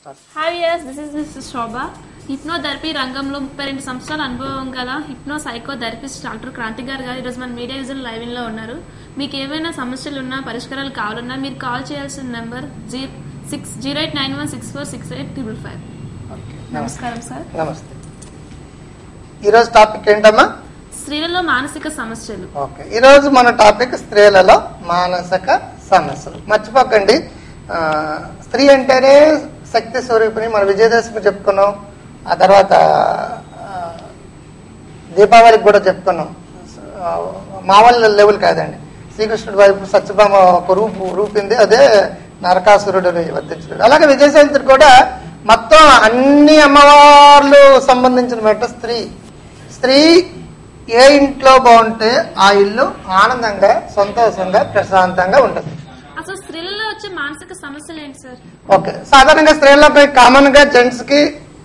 Start hi yes this is miss Shobha hypnotherapy రంగంలో ముప్పై రెండు సంవత్సరాల అనుభవం గల hypnopsychotherapist doctor Kranti garu garu ఈరోజు మన మీడియా విజన్ లైవ్ లో ఉన్నారు మీకు ఏమైనా సమస్యలు ఉన్నా పరిష్కారాలు కావాలన్నా మీరు కాల్ చేయాల్సిన నెంబర్ జీ six zero eight nine one six four six eight triple five okay నమస్కారం సార్ నమస్తే ఈరోజు టాపిక్ ఏంటమ్మా స్త్రీలలో మానసిక సమస్యలు ఓకే ఈరోజు మన టాపిక్ స్త్రీలలో మానసిక సమస్యలు మర్చిపోకండి ఆ, స్త్రీ అంటేనే శక్తి స్వరూపిణి మన విజయదశమి చెప్పుకున్నాం ఆ తర్వాత ఆ, దీపావళికి కూడా చెప్పుకున్నాం ఆ, మామూలు లెవెల్ కాదండి శ్రీకృష్ణుడి వైపు సత్యభామ ఒక రూపు రూపింది అదే నరకాసురుడిని వర్తించడం అలాగే విజయశాంతి కూడా మొత్తం అన్ని అమ్మవార్లు సంబంధించిన మెట్ట స్త్రీ స్త్రీ ఏ ఇంట్లో బాగుంటే ఆ ఇల్లు ఆనందంగా సంతోషంగా ప్రశాంతంగా ఉంటుంది అసలు స్త్రీలలో వచ్చే మానసిక సమస్యలు ఏంటి సార్ ఓకే సాధారణంగా స్త్రీలపై కామన్ గా జెంట్స్ కి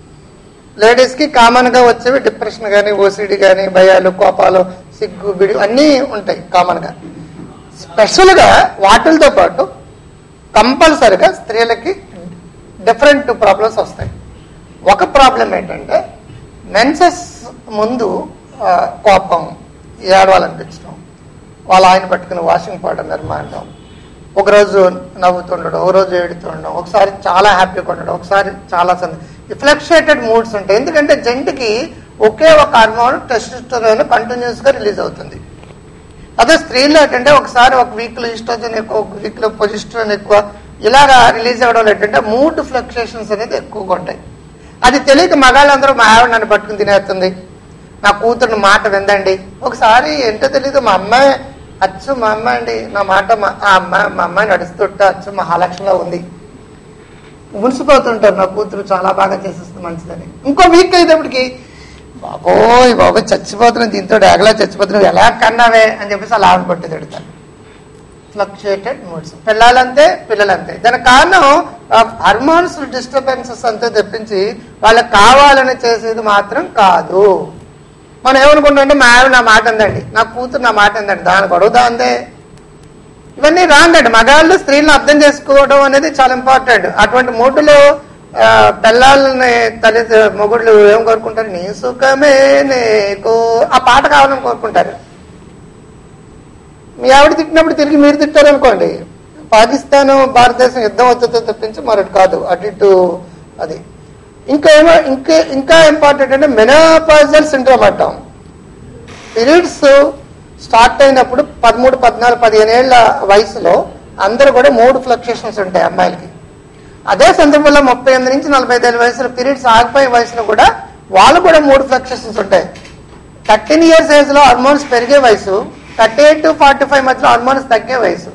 లేడీస్ కి కామన్ గా వచ్చేవి డిప్రెషన్ కానీ ఓసిడి కానీ భయాలు కోపాలు సిగ్గు బిడి అన్నీ ఉంటాయి కామన్ గా స్పెషల్ గా వాటిలతో పాటు కంపల్సరిగా స్త్రీలకి డిఫరెంట్ ప్రాబ్లమ్స్ వస్తాయి ఒక ప్రాబ్లం ఏంటంటే మెన్సెస్ ముందు ఆ, కోపం ఏడవాలనిపించడం వాళ్ళ ఆయన పట్టుకుని వాషింగ్ పౌడర్ నిర్మాణం ఒకరోజు నవ్వుతుండడం ఒక రోజు ఏడుతుండడం ఒకసారి చాలా హ్యాపీగా ఉండడం ఒకసారి చాలా ఫ్లక్చుయేటెడ్ మూడ్స్ ఉంటాయి ఎందుకంటే జంటికి ఒకే ఒక హార్మోన్ టెస్టోస్టెరోన్ కంటిన్యూస్ గా రిలీజ్ అవుతుంది అదే స్త్రీలో ఏంటంటే ఒకసారి ఒక వీక్ లో ఈస్ట్రోజన్ ఎక్కువ ఒక వీక్ లో పొజిస్ట్రోన్ ఎక్కువ ఇలాగా రిలీజ్ అవ్వడం ఏంటంటే మూడ్ ఫ్లక్చుయేషన్స్ అనేది ఎక్కువగా ఉంటాయి అది తెలియక మగాళ్ళందరూ మా ఆవిడ నన్ను పట్టుకుని తినేస్తుంది నా కూతురు మాట విందండి ఒకసారి ఏంటో తెలియదు మా అమ్మాయి అచ్చు మా అమ్మాయి అండి నా మాట మా ఆ అమ్మాయి మా అమ్మాయి నడుస్తుంటే అచ్చు మహాలక్ష్మిలో ఉంది మురిసిపోతుంటారు నా కూతురు చాలా బాగా చేసేస్తుంది మంచిదని ఇంకో వీక్ అయ్యేటప్పటికి బాబోయ్ బాబోయ్ చచ్చిపోతున్నాను దీంతో ఎగలా చచ్చిపోతున్నావు ఎలా కన్నావే అని చెప్పేసి అలా ఆవిడ పట్టి తిడతాను ఫ్లక్చుయేటెడ్ మూడ్స్ పిల్లలంతే పిల్లలంతే దానికి కారణం హార్మోన్స్ డిస్టర్బెన్సెస్ అంతే తెప్పించి వాళ్ళకి కావాలని చేసేది మాత్రం కాదు మనం ఏమనుకుంటుంటే మా ఆవిడ నా మాట అందండి నా కూతురు నా మాట అందండి దాని గొడవ దాందే ఇవన్నీ రాంగ్ అండి మగాళ్ళు స్త్రీలను అర్థం చేసుకోవడం అనేది చాలా ఇంపార్టెంట్ అటువంటి మూడులో ఆ, పిల్లల్ని తల్లి మొగుళ్ళు ఏం కోరుకుంటారు నీ సుఖమే నీకు ఆ పాట కావాలని కోరుకుంటారు మీ ఆవిడ తిట్టినప్పుడు తిరిగి మీరు తిట్టారు అనుకోండి పాకిస్తాన్ భారతదేశం యుద్ధం వచ్చేతో తప్పించి మరొకటి కాదు అటు ఇటు అది ఇంకా ఏమో ఇంకా ఇంకా ఇంపార్టెంట్ అంటే మెనోపాజల్ సిండ్రోమ్ అంటాం పీరియడ్స్ స్టార్ట్ అయినప్పుడు పదమూడు పద్నాలుగు పదిహేను ఏళ్ల వయసులో అందరూ కూడా మూడు ఫ్లక్చుయేషన్స్ ఉంటాయి అమ్మాయిలకి అదే సందర్భంలో ముప్పై ఎనిమిది నుంచి నలభై ఐదు వయసులో పీరియడ్స్ ఆగిపోయే వయసులో కూడా వాళ్ళు కూడా మూడు ఫ్లక్చుయేషన్స్ ఉంటాయి థర్టీన్ ఇయర్స్ ఏజ్ లో హార్మోన్స్ పెరిగే వయసు thirty eight to forty five మధ్యలో హార్మోన్స్ తగ్గే వయసు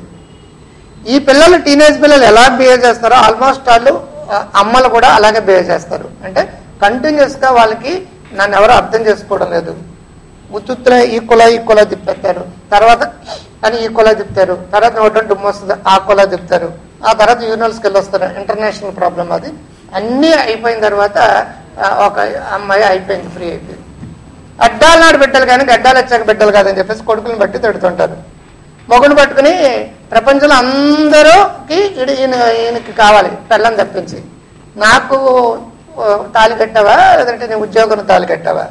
ఈ పిల్లలు టీనేజ్ పిల్లలు ఎలా బిహేవ్ చేస్తారో ఆల్మోస్ట్ వాళ్ళు ఆ, అమ్మలు కూడా అలాగే బిహేవ్ చేస్తారు అంటే కంటిన్యూస్ గా వాళ్ళకి నన్ను ఎవరు అర్థం చేసుకోవడం లేదు ఉత్తుత్తున ఈ కుల ఈ కుల తిప్పేస్తారు తర్వాత అని ఈ కుల తిప్పుతారు తర్వాత నోటం డుమ్ము వస్తుంది ఆ కుల తిప్పుతారు ఆ తర్వాత యూనివర్స్కి వెళ్ళి వస్తారు ఇంటర్నేషనల్ ప్రాబ్లం అది అన్నీ అయిపోయిన తర్వాత ఆ, ఒక అమ్మాయి అయిపోయింది ఫ్రీ అయిపోయింది అడ్డాలు నాడు బిడ్డలు కానీ గడ్డాలు వచ్చాక బిడ్డలు కాదని చెప్పేసి కొడుకుని బట్టి తిడుతుంటారు మొగుడు పట్టుకుని ప్రపంచంలో అందరూకి ఈడు- ఈయన ఈయనకి కావాలి పెళ్ళం తప్పించి నాకు ఓ, తాళి కట్టావా లేదంటే నీ ఉద్యోగం తాళి కట్టావా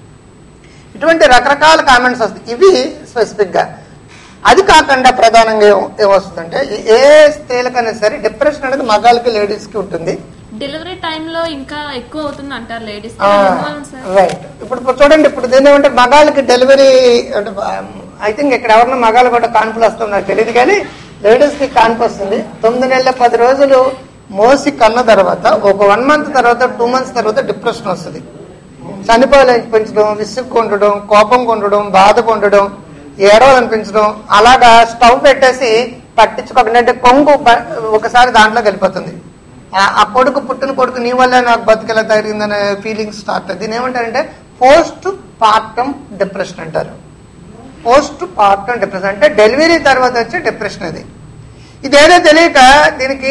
ఇటువంటి రకరకాల కామెంట్స్ వస్తాయి ఇవి స్పెసిఫిక్ గా అది కాకుండా ప్రధానంగా ఏం- ఏమొస్తుందంటే ఏ స్త్రీలకైనా సరే డిప్రెషన్ అనేది మగాళ్ళకి లేడీస్ కి ఉంటుంది డెలివరీ టైంలో ఇంకా ఎక్కువ అవుతుంది అంటారు లేడీస్ సార్ రైట్ ఇప్పుడు ఇప్పుడు చూడండి ఇప్పుడు దీని ఏమంటే మగాళ్ళకి డెలివరీ అంటే ఐ థింక్ ఇక్కడ ఎవరన్నా మగాళ్ళు కూడా కాన్పులు వస్తుంది నాకు తెలియదు కానీ లేడీస్ కి కాన్పు వస్తుంది తొమ్మిది నెలల పది రోజులు మోసి కన్న తర్వాత ఒక వన్ మంత్ తర్వాత టూ మంత్స్ తర్వాత డిప్రెషన్ వస్తుంది చనిపోవాలనిపించడం విసుగు ఉండడం కోపం ఉండడం బాధ ఉండడం ఏడవాలనిపించడం అలాగా స్టవ్ పెట్టేసి పట్టించుకోకుండా అంటే కొంగు బ- ఒకసారి దాంట్లోకి వెళ్ళిపోతుంది ఆ- ఆ కొడుకు పుట్టిన కొడుకు నీ వల్ల నాకు బతికెలా తగిలిందనే ఫీలింగ్ స్టార్ట్ దీని ఏమంటారంటే పోస్ట్ పార్టమ్ డిప్రెషన్ అంటారు పోస్ట్ పార్టమ్ డిప్రెషన్ అంటే డెలివరీ తర్వాత వచ్చే డిప్రెషన్ అది ఇదేదో తెలియక దీనికి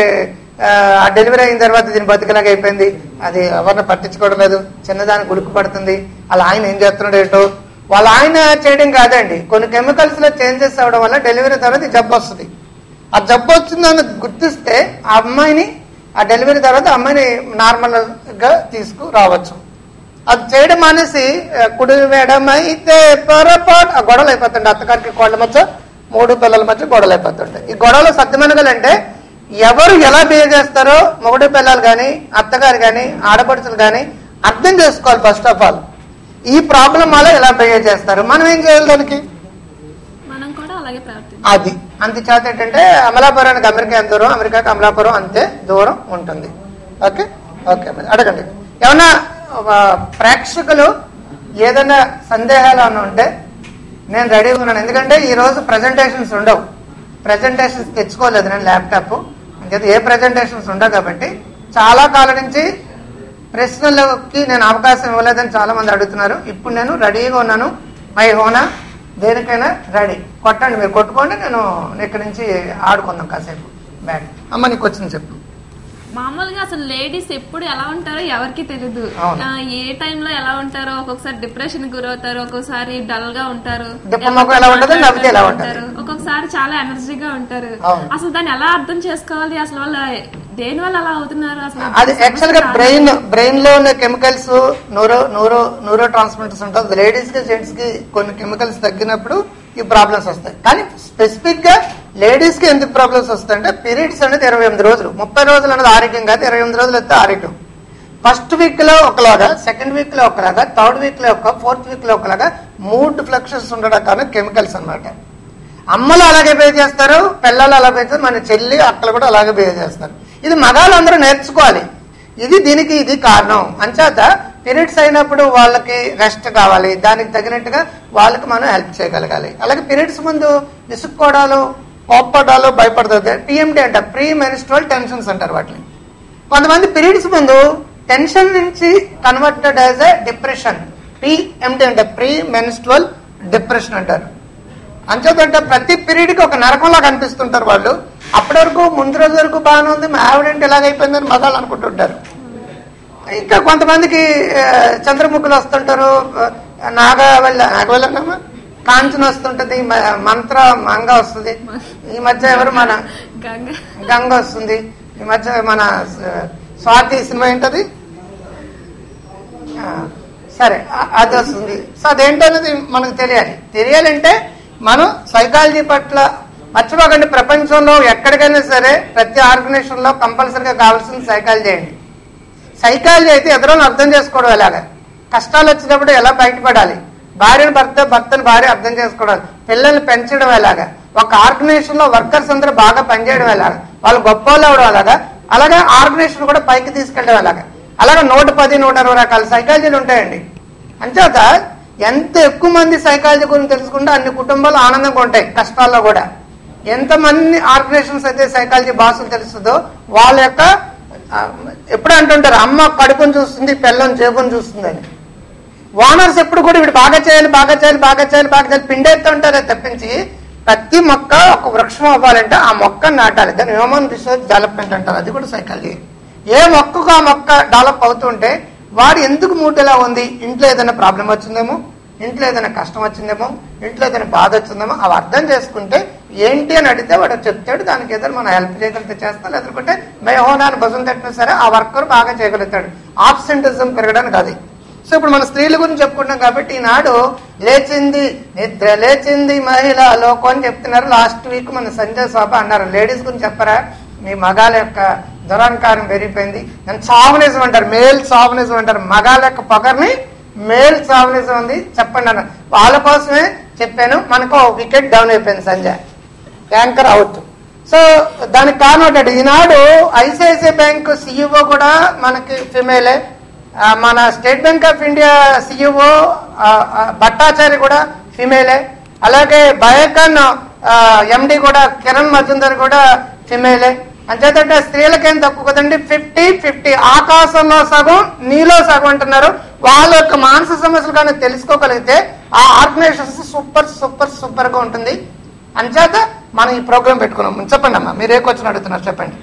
ఆ డెలివరీ అయిన తర్వాత దీని బతికలాగా అయిపోయింది అది ఎవరిని పట్టించుకోవడం లేదు చిన్నదానికి ఉడుకు పడుతుంది అలా ఆయన ఏం చేస్తున్నాడు ఏంటో వాళ్ళ ఆయన చేయడం కాదండి కొన్ని కెమికల్స్ లో చేంజెస్ అవ్వడం వల్ల డెలివరీ తర్వాత ఈ జబ్బు వస్తుంది ఆ జబ్బు వచ్చిందని గుర్తిస్తే ఆ అమ్మాయిని ఆ డెలివరీ తర్వాత అమ్మాయిని నార్మల్ గా తీసుకురావచ్చు అది చేయడం మానేసి ఆ, కుడి వేయడమైతే పొరపాటు ఆ గొడవలు అయిపోతుండే అత్తగారికి కోళ్ళ మధ్య మూడు పిల్లల మధ్య గొడవలు అయిపోతుంటాయి ఈ గొడవలు సత్యమనగలంటే ఎవరు ఎలా బిహేవ్ చేస్తారో మొగుడు పిల్లలు కానీ అత్తగారు కానీ ఆడపడుచులు కానీ అర్థం చేసుకోవాలి ఫస్ట్ ఆఫ్ ఆల్ ఈ ప్రాబ్లం వల్ల ఎలా బిహేవ్ చేస్తారు మనం ఏం చేయాలి దానికి మనం కూడా అలాగే ప్రవర్తించాలి అది అందుచేత ఏంటంటే అమలాపురానికి అమెరికా ఎంత దూరం అమెరికాకి అమలాపురం అంతే దూరం ఉంటుంది ఓకే ఓకే మరి అడగండి ఏమన్నా ఆ, ప్రేక్షకులు ఏదైనా సందేహాలు ఏమైనా ఉంటే నేను రెడీగా ఉన్నాను ఎందుకంటే ఈ రోజు ప్రజెంటేషన్స్ ఉండవు ప్రజెంటేషన్స్ తెచ్చుకోలేదు నేను ల్యాప్టాప్ అంచేత ఏ ప్రజెంటేషన్స్ ఉండవు కాబట్టి చాలా కాలం నుంచి ప్రశ్నలకి నేను అవకాశం ఇవ్వలేదని చాలా మంది అడుగుతున్నారు ఇప్పుడు నేను రెడీగా ఉన్నాను మై హోనా దేనికైనా రెడీ కొట్టండి మీరు కొట్టుకోండి నేను ఇక్కడి నుంచి ఆడుకుందాం కాసేపు బ్యాట్ అమ్మ నీకు వచ్చింది చెప్పు మామూలుగా అసలు లేడీస్ ఎప్పుడు ఎలా ఉంటారో ఎవరికి తెలియదు అవును. ఆ, ఏ టైంలో ఎలా ఉంటారో ఒక్కొక్కసారి డిప్రెషన్ గురవుతారు ఒక్కొక్కసారి డల్ గా ఉంటారు దిప్పమ్మకు ఎలా ఉంటది, నవ్వితే ఎలా ఉంటది. ఒక్కొక్కసారి చాలా ఎనర్జీగా ఉంటారు అవును. అసలు దాన్ని ఎలా అర్థం చేసుకోవాలి అసలు వాళ్ళ దేని వల్ల అలా అవుతున్నారు అసలు అది యాక్చువల్ గా బ్రెయిన్ బ్రెయిన్ లో ఉన్న chemicals neuro neuro neuro transmitters ఉంటుంది లేడీస్ కి జెంట్స్ కి కొన్ని కెమికల్స్ తగ్గినప్పుడు ఈ ప్రాబ్లమ్స్ వస్తాయి కానీ స్పెసిఫిక్ గా లేడీస్ కి ఎందుకు ప్రాబ్లమ్స్ వస్తాయంటే పీరియడ్స్ అనేది ఇరవై ఎనిమిది రోజులు ముప్పై రోజులు అనేది ఆరోగ్యం కాదు ఇరవై ఎనిమిది రోజులు అయితే ఆరోగ్యం ఫస్ట్ వీక్ లో ఒకలాగా సెకండ్ వీక్ లో ఒకలాగా థర్డ్ వీక్ లో ఒక ఫోర్త్ వీక్ లో ఒకలాగా మూడ్ ఫ్లక్షన్స్ ఉండడం కానీ కెమికల్స్ అన్నమాట అమ్మలు అలాగే బిహేవ్ చేస్తారు పిల్లలు అలా బిహేవ్ చేస్తారు మన చెల్లి అక్కలు కూడా అలాగే బిహేవ్ చేస్తారు ఇది మగాళ్ళు అందరూ నేర్చుకోవాలి ఇది దీనికి ఇది కారణం అంచేత పీరియడ్స్ అయినప్పుడు వాళ్ళకి రెస్ట్ కావాలి దానికి తగినట్టుగా వాళ్ళకి మనం హెల్ప్ చేయగలగాలి అలాగే పీరియడ్స్ ముందు విసుక్కోవడాలు కోప్పడాలు భయపడుతుంది పిఎండి అంటారు ప్రీ మెనిస్ట్రల్ టెన్షన్స్ అంటారు వాటిని కొంతమంది పీరియడ్స్ ముందు టెన్షన్ నుంచి converted as a depression PMD అంటే ప్రీ మెనిస్ట్రల్ డిప్రెషన్ అంటారు అంచేతంటే ప్రతి పీరియడ్కి ఒక నరకంలా కనిపిస్తుంటారు వాళ్ళు అప్పటి వరకు ముందు రోజు వరకు బాగానే ఉంది మా ఆవిడంటే ఇలాగైపోయిందని మగాళ్ళు అనుకుంటుంటారు ఇంకా కొంతమందికి ఆ, చంద్రముఖులు వస్తుంటారు ఆ, నాగవెల్ల నాగవెల్లమ్మా కాంచన వస్తుంటది మ- మంత్ర మంగ వస్తుంది ఈ మధ్య ఎవరు మన గంగ గంగ వస్తుంది ఈ మధ్య మన స- స్వాతి సినిమా ఏంటది ఆ, సరే అ- అది వస్తుంది సో అదేంటో అనేది మనకు తెలియాలి తెలియాలంటే మనం సైకాలజీ పట్ల మర్చిపోకండి ప్రపంచంలో ఎక్కడికైనా సరే ప్రతి ఆర్గనైజేషన్ లో కంపల్సరీగా కావాల్సింది సైకాలజీ అండి సైకాలజీ అయితే ఎదురుని అర్థం చేసుకోవడం ఎలాగా కష్టాలు వచ్చినప్పుడు ఎలా బయటపడాలి భార్యను భర్త భర్తను భార్య అర్థం చేసుకోవడం పిల్లల్ని పెంచడం ఎలాగా ఒక ఆర్గనైజేషన్ లో వర్కర్స్ అందరూ బాగా పనిచేయడం ఎలాగా వాళ్ళు గొప్ప వాళ్ళు అవడం ఎలాగా అలాగే ఆర్గనైజేషన్ కూడా పైకి తీసుకెళ్ళడం ఎలాగా అలాగే నూట పది నూట ఇరవై రకాల సైకాలజీలు ఉంటాయండి అంచేత ఎంత ఎక్కువ మంది సైకాలజీ గురించి తెలుసుకుంటే అన్ని కుటుంబాలు ఆనందంగా ఉంటాయి కష్టాల్లో కూడా ఎంతమంది ఆర్గనైజేషన్స్ అయితే సైకాలజీ భాషలు తెలుస్తుందో వాళ్ళ యొక్క ఆ, ఎప్పుడు అంటుంటారు అమ్మ కడుపుని చూస్తుంది పిల్లని జేబుని చూస్తుంది అని ఓనర్స్ ఎప్పుడు కూడా వీడు బాగా చేయాలి బాగా చేయాలి బాగా చేయాలి బాగా చేయాలి పిండేస్తుంటారే తప్పించి ప్రతి మొక్క ఒక వృక్షం అవ్వాలంటే ఆ మొక్కను నాటాలి దాన్ని హ్యూమన్ రిసోర్స్ డెవలప్మెంట్ అంటారు అది కూడా సైకాలజీ ఏ మొక్కకు ఆ మొక్క డెవలప్ అవుతుంటే వాడు ఎందుకు మూట ఎలా ఉంది ఇంట్లో ఏదైనా ప్రాబ్లం వచ్చిందేమో ఇంట్లో ఏదైనా కష్టం వచ్చిందేమో ఇంట్లో ఏదైనా బాధ వచ్చిందేమో అవి అర్థం చేసుకుంటే ఏంటి అని అడిగితే వాడు చెప్తాడు దానికి ఏదైనా మనం హెల్ప్ చేయగలిగితే చేస్తాం లేదంటే మేహోనాన్ని భజన తట్టినా సరే ఆ వర్కర్ బాగా చేయగలుగుతాడు ఆబ్సెంటిజం పెరగడానికి అది సో ఇప్పుడు మన స్త్రీల గురించి చెప్పుకుంటాం కాబట్టి ఈనాడు లేచింది నిద్ర లేచింది మహిళ లోకం అని చెప్తున్నారు లాస్ట్ వీక్ మన సంజయ్ శోభ అన్నారు లేడీస్ గురించి చెప్పరా మీ మగాల యొక్క దురహంకారం పెరిగిపోయింది నన్ను చావనిజం అంటారు మేల్ చావనిజం అంటారు మగాల యొక్క పొగర్ని మేల్ చావనిజం ఉంది చెప్పండి అన్న వాళ్ళ కోసమే చెప్పాను మనకు వికెట్ డౌన్ అయిపోయింది సంజయ్ యాంకర్ అవుట్ సో దానికి కారణం ఏంటంటే ఈనాడు ఐసిఐసిఐ బ్యాంక్ సిఇఓ కూడా మనకి ఫిమేలే ఆ, మన State Bank of India CEO Bhattachari కూడా ఫిమేలే అలాగే బయోకాన్ ఎండి కూడా కిరణ్ మజుందర్ కూడా ఫిమేలే అంచేతంటే స్త్రీలకేం తక్కువ కదండి ఫిఫ్టీ ఫిఫ్టీ ఆకాశంలో సగం నీలో సగం అంటున్నారు వాళ్ళ యొక్క మానసిక సమస్యలు కానీ తెలుసుకోగలిగితే ఆ ఆర్గనైజేషన్స్ సూపర్ సూపర్ సూపర్ గా ఉంటుంది అంచేత మనం ఈ ప్రోగ్రామ్ పెట్టుకున్నాం చెప్పండి అమ్మా మీరు ఏ క్వశ్చన్ అడుగుతున్నారు చెప్పండి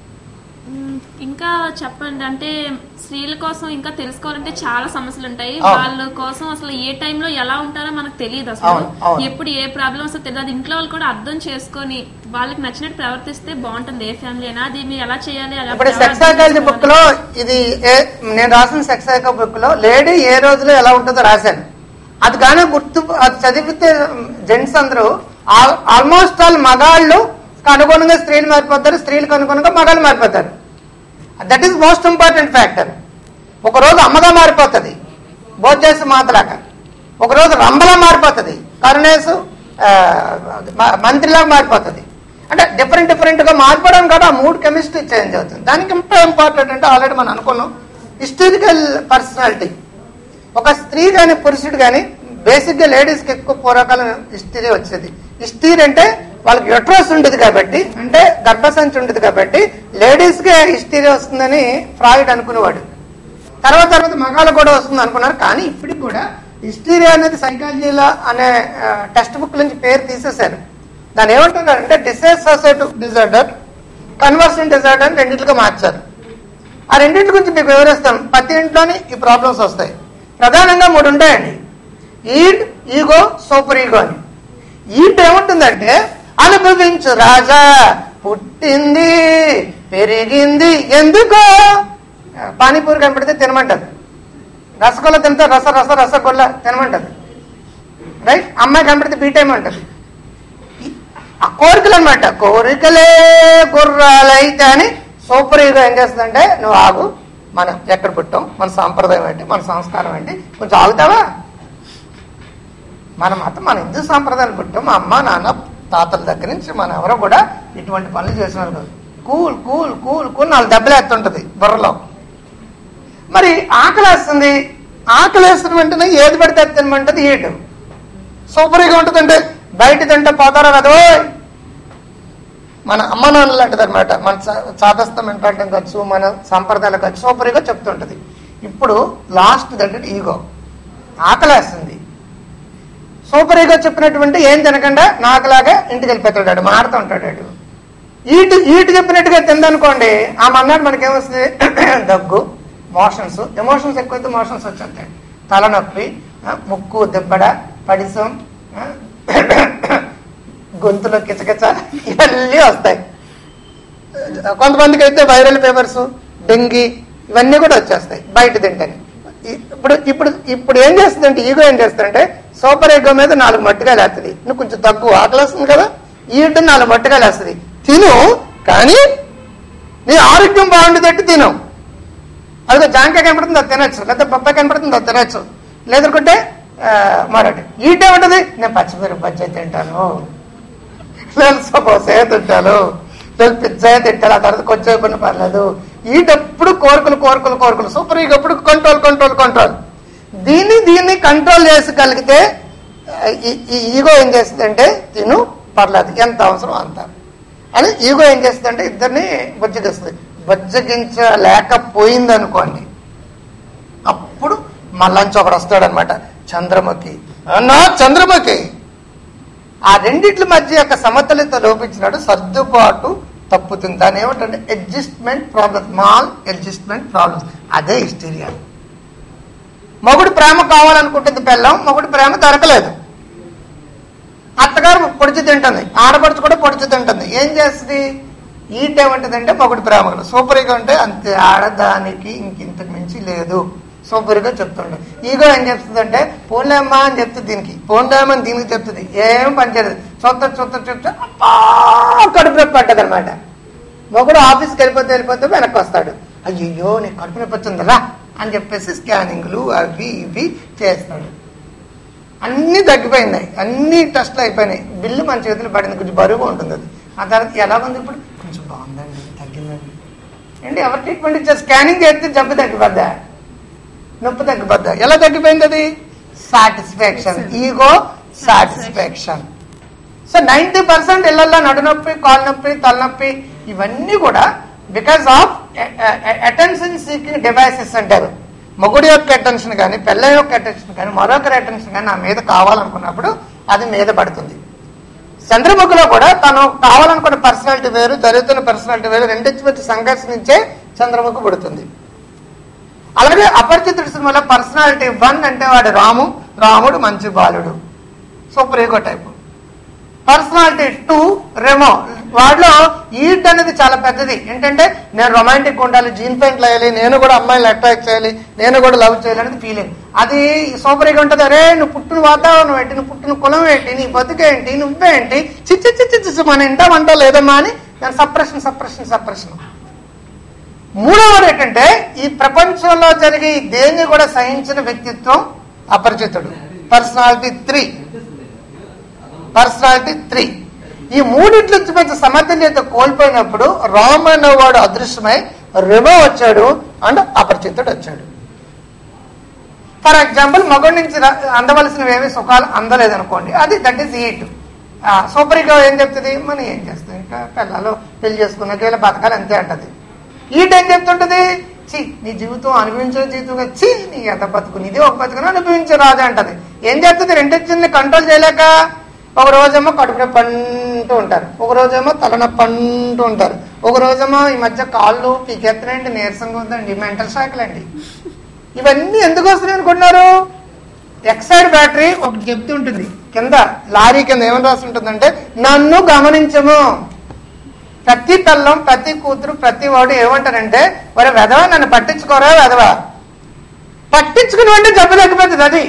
మ్, ఇంకా చెప్పండి అంటే స్త్రీల కోసం ఇంకా తెలుసుకోవాలంటే చాలా సమస్యలు ఉంటాయి అవును. వాళ్ళ కోసం అసలు ఏ టైంలో ఎలా ఉంటారో మనకు తెలియదు అసలు అవును, అవును. ఎప్పుడు ఏ ప్రాబ్లమ్ వస్తుందో తెలియదు అది ఇంట్లో వాళ్ళు కూడా అర్థం చేసుకొని వాళ్ళకి నచ్చినట్టు ప్రవర్తిస్తే బాగుంటుంది ఏ ఫ్యామిలీ అయినా అది మీరు ఎలా చేయాలి ఎలా ఇప్పుడు సెక్స్ ప్రవర్తించాలి? సైకాలజీ బుక్ లో ఇది ఏ- నేను రాసిన సెక్స్ సైకో బుక్ లో లేడీ ఏ రోజులో ఎలా ఉంటుందో రాశాను అది కానీ గుర్తు అది చదివితే జెంట్స్ అందరూ ఆల్మోస్ట్ ఆల్ మగాళ్ళు అనుగుణంగా స్త్రీలు మారిపోతారు స్త్రీలకు అనుగుణంగా మగాళ్ళు మారిపోతారు that is most important factor ఒకరోజు అమ్మగా మారిపోతుంది భోజేసు మాతలాగా ఒకరోజు రంభలా మారిపోతుంది కరుణేశు ఆ, మ- మంత్రిలాగా మారిపోతుంది అంటే డిఫరెంట్ డిఫరెంట్ గా మారిపోవడం కూడా ఆ మూడ్ కెమిస్ట్రీ చేంజ్ అవుతుంది దానికి ఇంకా ఇంపార్టెంట్ అంటే ఆల్రెడీ మనం అనుకున్నాం హిస్టరికల్ పర్సనాలిటీ ఒక స్త్రీ కానీ పురుషుడు కానీ బేసిక్ గా లేడీస్ కి ఎక్కువ పూర్వకాలం హిస్టరీ వచ్చేది హిస్టరీ అంటే వాళ్ళకి యుట్రస్ ఉంటుంది కాబట్టి అంటే గర్భసంచి ఉంటుంది కాబట్టి లేడీస్ కే హిస్టరీ వస్తుందని ఫ్రాయిడ్ అనుకునేవాడు తర్వాత తర్వాత మగాళ్ళు కూడా వస్తుంది అనుకున్నారు కానీ ఇప్పటికి కూడా హిస్టరీ అనేది సైకాలజీలో అనే టెక్స్ట్ బుక్ నుంచి పేరు తీసేశారు దాన్ని ఏమంటున్నారు అంటే డిసోసియేటివ్ డిజార్డర్ కన్వర్షన్ డిజార్డర్ అని రెండింటిగా మార్చారు ఆ రెండింటి గురించి మీకు వివరిస్తాను ప్రతి ఇంట్లోని ఈ ప్రాబ్లమ్స్ వస్తాయి ప్రధానంగా మూడు ఉంటాయండి ఈడ్ ఈగో సూపర్ ఈగో అని ఈడ్ ఏముంటుందంటే అనుభవించు రాజా పుట్టింది పెరిగింది ఎందుకో పానీపూరి కనపడితే తినమంటది రసగుల్ల తింటే రస రస రసగుల్ల తినమంటది రైట్ అమ్మాయి కనపడితే బీటేయమంటది ఆ కోరికలు అనమాట కోరికలే గుర్రాలైతే అని సూపర్ హీరో ఏం చేస్తుందంటే నువ్వు ఆగు మనం ఎక్కడ పుట్టాం మన సాంప్రదాయం ఏంటి మన సంస్కారం ఏంటి కొంచెం ఆగుతావా మన మతం మన హిందూ సాంప్రదాయాలు పుట్టాం మా అమ్మ నాన్న తాతల దగ్గర నుంచి మనం ఎవరో కూడా ఇటువంటి పనులు చేసిన వాళ్ళు కాదు కూల్ కూల్ కూల్ కూల్ నాలుగు దెబ్బలు ఎత్తుంటది బుర్రలో మరి ఆకలి వేస్తుంది ఆకలి వేస్తున్న వెంటనే ఏది పడితే అది తినమంటది ఏడు సూపర్గా ఉంటుందంటే బయట తింటే పోతారా కదా ఓయ్. మన అమ్మ నాన్న లాంటిది అనమాట మన చా- చాదస్తం ఏంటంటే ఖర్చు మన సాంప్రదాయాల ఖర్చు సూపర్గా చెప్తుంటది ఇప్పుడు లాస్ట్ అంటే ఈగో ఆకలేస్తుంది సూపర్ ఈగో చెప్పినటువంటి ఏం తినకుండా నాకులాగా ఇంటికి వెళ్ళిపోతాడు మాడుతూ ఉంటాడు వాడు. ఈటు ఈటు చెప్పినట్టుగా తిందనుకోండి ఆ మన్నాడు మనకేమొస్తుంది దగ్గు మోషన్స్ ఎమోషన్స్ ఎక్కువైతే మోషన్స్ వచ్చేస్తాయి తలనొప్పి ఆ, ముక్కు దెబ్బడ పడిసం ఆ, గొంతులో కిచకిచ ఇవన్నీ వస్తాయి కొంతమందికి అయితే వైరల్ ఫీవర్స్ డెంగీ ఇవన్నీ కూడా వచ్చేస్తాయి బయట తింటని ఇప్పుడు ఇప్పుడు ఇప్పుడు ఏం చేస్తుందంటే ఈగో ఏం చేస్తుందంటే సూపర్ ఈగో మీద నాలుగు మట్టికాయలు వేస్తుంది నువ్వు కొంచెం తక్కువ ఆకలి వస్తుంది కదా ఈటు నాలుగు మట్టికాయలు వేస్తుంది తిను కానీ నీ ఆరోగ్యం బాగుండేటట్టు తిను అదిగో జాంకాయ కనపడుతుంది అది తినచ్చు లేదా బొప్పాయి కనపడుతుంది అది తినచ్చు లేదనుకుంటే ఆ, మరొకటి ఈటే ఉంటుంది నేను పచ్చిమిరప బజ్జీ తింటాను లేదు సమోసే తింటాను లేదు పిజ్జా తింటాను ఆ తర్వాత కొంచెం ఇబ్బంది పర్లేదు ఈటెప్పుడు కోరికలు కోరికలు కోరికలు సూపర్ ఈగ ఎప్పుడు కంట్రోల్ కంట్రోల్ కంట్రోల్ దీన్ని దీన్ని కంట్రోల్ చేసుకోగలిగితే ఆ, ఈ- ఈ ఈగో ఏం చేస్తుందంటే తిను పర్లేదు ఎంత అవసరం అంత అని ఈగో ఏం చేస్తుందంటే ఇద్దరిని బుజ్జగిస్తుంది బుజ్జగించలేకపోయింది అనుకోండి అప్పుడు మళ్ళంచి ఒకడు వస్తాడనమాట చంద్రముఖి అన్నా చంద్రముఖి ఆ రెండిట్ల మధ్య యొక్క సమతుల్యత లోపించినట్టు సర్దుబాటు తప్పుతుంది దాని ఏమిటంటే adjustment problem small adjustment problems అదే హిస్టీరియా మొగుడు ప్రేమ కావాలనుకుంటుంది పెళ్ళం మొగుడు ప్రేమ దొరకలేదు అత్తగారు పొడిచి తింటుంది ఆడపడుచు కూడా పొడిచి తింటుంది ఏం చేస్తుంది ఈట ఏమంటుందంటే మొగుడు ప్రేమలు సూపర్గా ఉంటే అంతే ఆడదానికి ఇంకింతకు మించి లేదు సూపర్గా చెప్తుండే ఈగో ఏం చెప్తుందంటే పోలేమ్మా అని చెప్తుంది దీనికి పోలేమ్మా అని దీనికి చెప్తుంది ఏం పనిచేయదు చూస్తా చూస్తా చూస్తా అబ్బా కడుపు నొప్పి పట్టదు అనమాట మొగుడు ఆఫీస్కి వెళ్ళిపోతే వెళ్ళిపోతే వెనక్కి వస్తాడు అయ్యో నీకు కడుపు నొప్పి వచ్చిందిరా అని చెప్పేసి స్కానింగ్లు అవి ఇవి చేస్తాడు అన్నీ తగ్గిపోయినాయి అన్ని టెస్ట్లు అయిపోయినాయి బిల్లు మన చేతులు పడింది కొంచెం బరువుగా ఉంటుంది అది ఆ తర్వాత ఎలా ఉంది ఇప్పుడు కొంచెం బాగుందండి తగ్గిందండి ఏంటి ఎవరు ట్రీట్మెంట్ ఇచ్చారు స్కానింగ్ చేస్తే జబ్బు తగ్గిపోద్దా నొప్పి తగ్గిపోద్దా ఎలా తగ్గిపోయింది అది satisfaction ego satisfaction so ninety percent ఇళ్లలో నడునొప్పి కాలు నొప్పి తలనొప్పి ఇవన్నీ కూడా because of attention seeking devices అంటారు మొగుడు యొక్క అటెన్షన్ కానీ పిల్ల యొక్క అటెన్షన్ కానీ మరొకరి అటెన్షన్ కానీ నా మీద కావాలనుకున్నప్పుడు అది మీద పడుతుంది చంద్రముఖిలో కూడా తను కావాలనుకున్న పర్సనాలిటీ వేరు జరుగుతున్న పర్సనాలిటీ వేరు రెండింటి మధ్య సంఘర్షణించే చంద్రముఖి పుడుతుంది అలాగే అపరిచితుడి సినిమాలో పర్సనాలిటీ వన్ అంటే వాడు రాము రాముడు మంచి బాలుడు super ego type personality two Remo వాటిలో ఈట్ అనేది చాలా పెద్దది ఏంటంటే నేను రొమాంటిక్ ఉండాలి జీన్ ప్యాంట్లు వేయాలి నేను కూడా అమ్మాయిని అట్రాక్ట్ చేయాలి నేను కూడా లవ్ చేయాలి అనేది ఫీలింగ్ అది సూపర్గా ఉంటుంది అరే నువ్వు పుట్టిన వాతావరణం ఏంటి నువ్వు పుట్టిన కులం ఏంటి నీ బతుకేంటి నువ్వేంటి చిచ్చి చిచ్చి చిచ్చి మన ఇంటా వంట లేదమ్మా అని దాని సప్రెషన్ సప్రెషన్ సప్రెషన్ మూడవది ఏంటంటే ఈ ప్రపంచంలో జరిగే ఈ దేన్ని కూడా సహించిన వ్యక్తిత్వం Aparichitudu personality three personality three ఈ మూడిట్లో కొంచెం సమర్థనీయత కోల్పోయినప్పుడు రామ్ అనేవాడు అదృశ్యమై రెమో వచ్చాడు అండ్ అపరిచితుడు వచ్చాడు ఫర్ ఎగ్జాంపుల్ మగోడి నుంచి రా- అందవలసినవి ఏమి సుఖాలు అందలేదనుకోండి అది దట్ ఈస్ ఈట్ సూపర్గా ఏం చెప్తుంది మనం ఏం చేస్తాం ఇంకా పిల్లలు పెళ్లి చేసుకున్నాక ఇలా బతకాలి అంతే అంటది ఈట్ ఏం చెప్తుంటది చి నీ జీవితం అనుభవించే జీవితంగా చి నీ ఎంత బతుకు నీది ఒక బతుకుని అనుభవించే రాదు అంటది ఏం చేస్తుంది రెండింటిని కంట్రోల్ చేయలేక ఒక రోజేమో కడుపు నొప్పి అంటూ ఉంటారు ఒక రోజేమో తలనొప్పి అంటూ ఉంటారు ఒక రోజేమో ఈ మధ్య కాళ్ళు పీకెత్తనండి నీరసంగా ఉందండి మెంటల్ షాక్లు అండి ఇవన్నీ ఎందుకు వస్తున్నాయి అనుకుంటున్నారు ఎక్సైడ్ బ్యాటరీ ఒకటి చెప్తూ ఉంటుంది కింద లారీ కింద ఏమని రాసి ఉంటుందంటే నన్ను గమనించము ప్రతి పిల్లం ప్రతి కూతురు ప్రతి వాడు ఏమంటారంటే ఒరే వెధవ నన్ను పట్టించుకోరా వెధవ పట్టించుకుని అంటే జబ్బు తగ్గిపోతుంది అది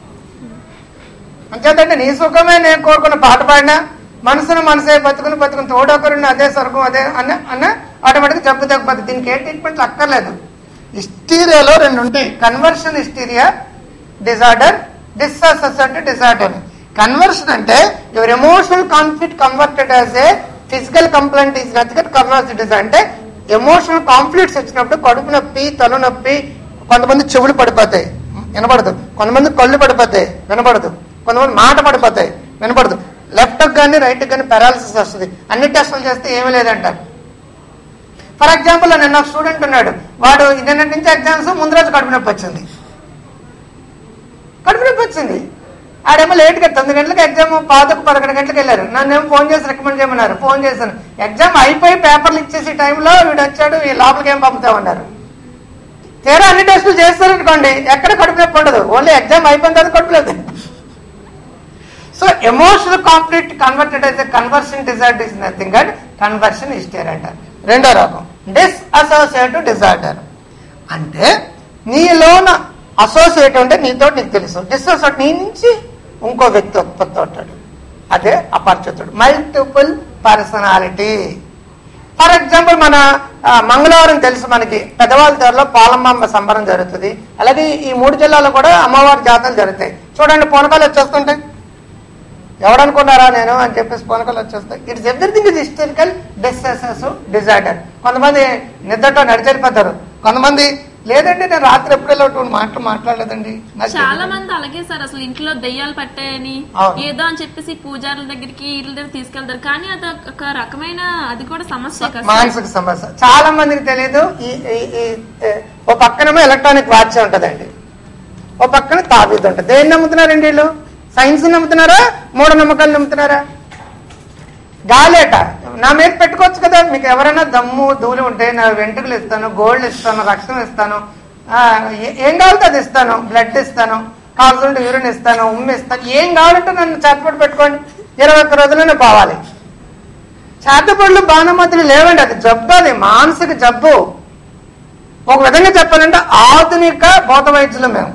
అంచేతంటే నీ సుఖమే నేను కోరుకున్న పాట పాడినా మనసును మనసే బతుకుని బతుకుని తోడొకరుని అదే స్వర్గం అదే అన్న అన్న ఆటోమేటిక్ జబ్బు తగ్గిపోతుంది దీనికి ఏ ట్రీట్మెంట్ అక్కర్లేదు హిస్టీరియాలో రెండు ఉంటాయి conversion hysteria disorder dissociated disorder conversion అంటే your emotional conflict converted as a physical complaint is nothing converse disorder అంటే ఎమోషనల్ కాన్ఫ్లిక్ట్స్ వచ్చినప్పుడు కడుపు నొప్పి తల నొప్పి కొంతమంది చెవులు పడిపోతాయి వినపడదు కొంతమంది కళ్ళు పడిపోతాయి వినపడదు కొంతమంది మాట పడిపోతాయి వినపడదు లెఫ్ట్ కానీ రైట్ కానీ పారాలసిస్ వస్తుంది అన్ని టెస్టులు చేస్తే ఏమీ లేదంటారు ఫర్ ఎగ్జాంపుల్ నిన్న ఒక స్టూడెంట్ ఉన్నాడు వాడు నిన్నటి నుంచి ఎగ్జామ్స్ ముందు రోజు కడుపు నొప్పి వచ్చింది కడుపు నొప్పి వచ్చింది ఆడేమో లేట్గా తొమ్మిది గంటలకు ఎగ్జామ్ పాతకు పదకొండు గంటలకు వెళ్ళారు నన్నేమో ఫోన్ చేసి రికమెండ్ చేయమన్నారు ఫోన్ చేశాను ఎగ్జామ్ అయిపోయి పేపర్లు ఇచ్చేసి టైంలో వీడు వచ్చాడు ఈ లోపలికి ఏం పంపుతామన్నారు తీరా అన్ని టెస్టులు చేస్తారనుకోండి ఎక్కడ కడుపు నొప్పి ఉండదు ఓన్లీ ఎగ్జామ్ అయిపోయిన తర్వాత కడుపు లేదు సో ఎమోషనల్ కాన్ఫ్లిక్ట్ కన్వర్టెడ్ అయితే conversion disorder is nothing and conversion history అంటారు రెండో రకం డిస్ అసోసియేటివ్ డిజార్డర్ అంటే నీలోన అసోసియేట్ అంటే నీతో నీకు తెలుసు డిస్అసోసియేట్ నీ నుంచి ఇంకో వ్యక్తి ఉత్పత్తి అవుతాడు అదే Aparichitudu multiple personality for example మన ఆ, మంగళవారం తెలుసు మనకి పెద్దవాళ్ళ తెరలో పాలమ్మ సంబరం జరుగుతుంది అలాగే ఈ మూడు జిల్లాలో కూడా అమ్మవారి జాతరలు జరుగుతాయి చూడండి పూనకాలు వచ్చేస్తుంటాయి ఎవడనుకున్నారా నేను అని చెప్పేసి పూనకాలు వచ్చేస్తాయి ఇట్స్ ఎవ్రీథింగ్ ఇస్ హిస్టరికల్ డిస్ఎస్ఎస్ డిజార్డర్ కొంతమంది నిద్రతో నడిచెళ్ళిపోతారు కొంతమంది లేదండి నేను రాత్రి ఎప్పుడెల్లో అటువంటి మాటలు మాట్లాడలేదండి నాకు చాలా తెలియదు. మంది అలాగే సార్ అసలు ఇంట్లో దెయ్యాలు పట్టాయని అవును. ఏదో అని చెప్పేసి పూజారుల దగ్గరికి వీళ్ళ దగ్గర తీసుకెళ్తారు కానీ అది ఒక రకమైన అది కూడా సమస్య కదా సార్. మానసిక సమస్య చాలా మందికి తెలియదు ఈ ఈ- ఈ ఏ, ఓ పక్కనేమో ఎలక్ట్రానిక్ వాచ్ ఉంటదండి ఓ పక్కన తాబీదు ఉంటుంది దేన్ని నమ్ముతున్నారండి వీళ్ళు సైన్స్ నమ్ముతున్నారా మూఢనమ్మకాలు నమ్ముతున్నారా గాలేట నా మీద పెట్టుకోవచ్చు కదా మీకు ఎవరైనా దమ్ము ధూళి ఉంటే నా వెంట్రుకలు ఇస్తాను గోల్డ్ ఇస్తాను రక్షణ ఇస్తాను ఆ, ఏ- ఏం కావాలంటే అది ఇస్తాను బ్లడ్ ఇస్తాను కావాల్సింటే యూరిన్ ఇస్తాను ఉమ్మి ఇస్తాను ఏం కావాలంటే నన్ను చేతపడి పెట్టుకోండి ఇరవై ఒక్క రోజుల్లోనే పోవాలి చేతపడులు బాణమతులు లేవండి అది జబ్బు అది మానసిక జబ్బు ఒక విధంగా చెప్పాలంటే ఆధునిక భూత వైద్యులు మేము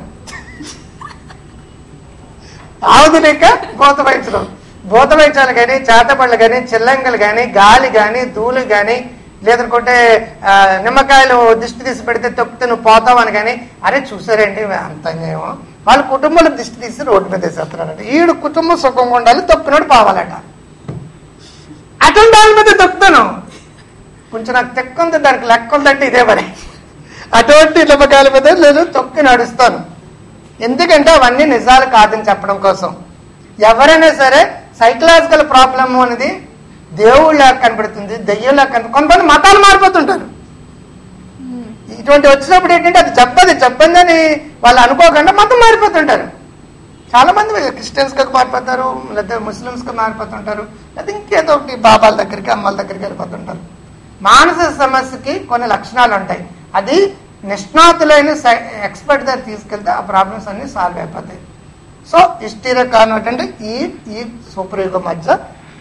ఆధునిక భూత వైద్యులు భూత వైద్యాలు కానీ చేతపళ్ళు కానీ చిల్లంగలు కానీ గాలి కానీ ధూళి కానీ లేదనుకుంటే ఆ, నిమ్మకాయలు దిష్టి తీసి పెడితే తొక్కితే నువ్వు పోతావని కానీ అరే చూసారండి అంతేమో వాళ్ళ కుటుంబంలో దిష్టి తీసి రోడ్డు మీద వేసేస్తున్నారంట ఈడు కుటుంబం సుఖంగా ఉండాలి తొక్కినోడు పోవాలట అటువంటి వాళ్ళ మీద తొక్కుతాను కొంచెం నాకు తెక్క ఉంది దానికి లెక్క ఉందంటే ఇదే మరి అటువంటి నిమ్మకాయల మీద నేను తొక్కి నడుస్తాను ఎందుకంటే అవన్నీ నిజాలు కాదని చెప్పడం కోసం ఎవరైనా సరే సైకలాజికల్ ప్రాబ్లమ్ అనేది దేవుళ్ళ కనబడుతుంది దెయ్యంలా కనబడుతుంది కొంతమంది మతాలు మారిపోతుంటారు ఇటువంటి వచ్చినప్పుడు ఏంటంటే అది జబ్బది జబ్బందని వాళ్ళు అనుకోకుండా మతం మారిపోతుంటారు చాలా మంది క్రిస్టియన్స్ గా మారిపోతారు లేదా ముస్లిమ్స్ గా మారిపోతుంటారు లేదా ఇంకేదో ఒకటి బాబాల దగ్గరికి అమ్మల దగ్గరికి వెళ్ళిపోతుంటారు మానసిక సమస్యకి కొన్ని లక్షణాలు ఉంటాయి అది నిష్ణాతులైన ఎక్స్పర్ట్ దగ్గర తీసుకెళ్తే ఆ ప్రాబ్లమ్స్ అన్ని సాల్వ్ అయిపోతాయి సో హిస్టీరియా కారణం ఏంటంటే ఈ ఈ సూపర్ యుగం మధ్య ఆ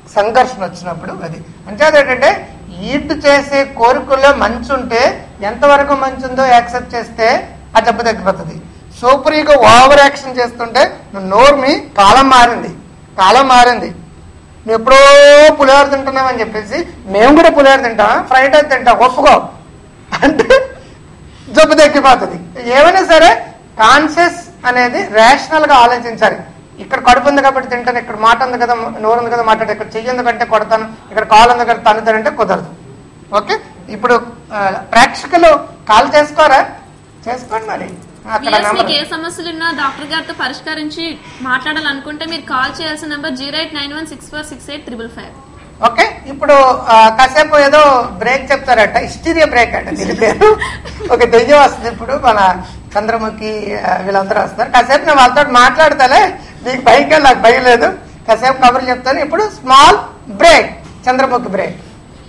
సంఘర్షణ వచ్చినప్పుడు అది అంటే అదేంటంటే ఈడ్ చేసే కోరికల్లో మంచి ఉంటే ఎంతవరకు మంచి ఉందో యాక్సెప్ట్ చేస్తే ఆ జబ్బు తగ్గిపోతుంది సూపరీగా ఓవర్ యాక్షన్ చేస్తుంటే నువ్వు నోరు మీ కాలం మారింది కాలం మారింది నువ్వు ఎప్పుడో పులిహోర తింటున్నామని చెప్పేసి మేము కూడా పులిహోర తింటాం ఫ్రైడ్ రైస్ తింటాం ఒప్పుకో అంటే జబ్బు తగ్గిపోతుంది ఏమైనా సరే కాన్షియస్ అనేది రేషనల్ గా ఆలోచించాలి ఇక్కడ కడుపు ఉంది కాబట్టి తింటాను ఇక్కడ మాట ఉంది కదా నోరు ఉంది కదా మాట్లాడు ఇక్కడ చెయ్యి ఉంది కంటే కొడతాను ఇక్కడ కాలు ఉంది కదా తనుతానంటే కుదరదు ఓకే ఇప్పుడు ప్రేక్షకులు కాల్ చేసుకోరా చేసుకోండి మరి అక్కడ Viewers, నెంబర్ మీకు ఏ సమస్యలు ఉన్నా డాక్టర్ గారితో పరిష్కరించి మాట్లాడాలనుకుంటే మీరు కాల్ చేయాల్సిన number zero eight nine one six four six eight triple five okay ఇప్పుడు ఆ, కాసేపు ఏదో బ్రేక్ చెప్తారట హిస్టీరియా బ్రేక్ అంట దీని పేరు ఒక దెయ్యం వస్తుంది ఇప్పుడు మన చంద్రముఖి ఆ, వీళ్ళందరూ వస్తారు కాసేపు నేను వాళ్ళతో మాట్లాడతాలే నీకు భయం నాకు భయం లేదు కాసేపు కబుర్లు చెప్తాను ఇప్పుడు స్మాల్ బ్రేక్ చంద్రముఖి బ్రేక్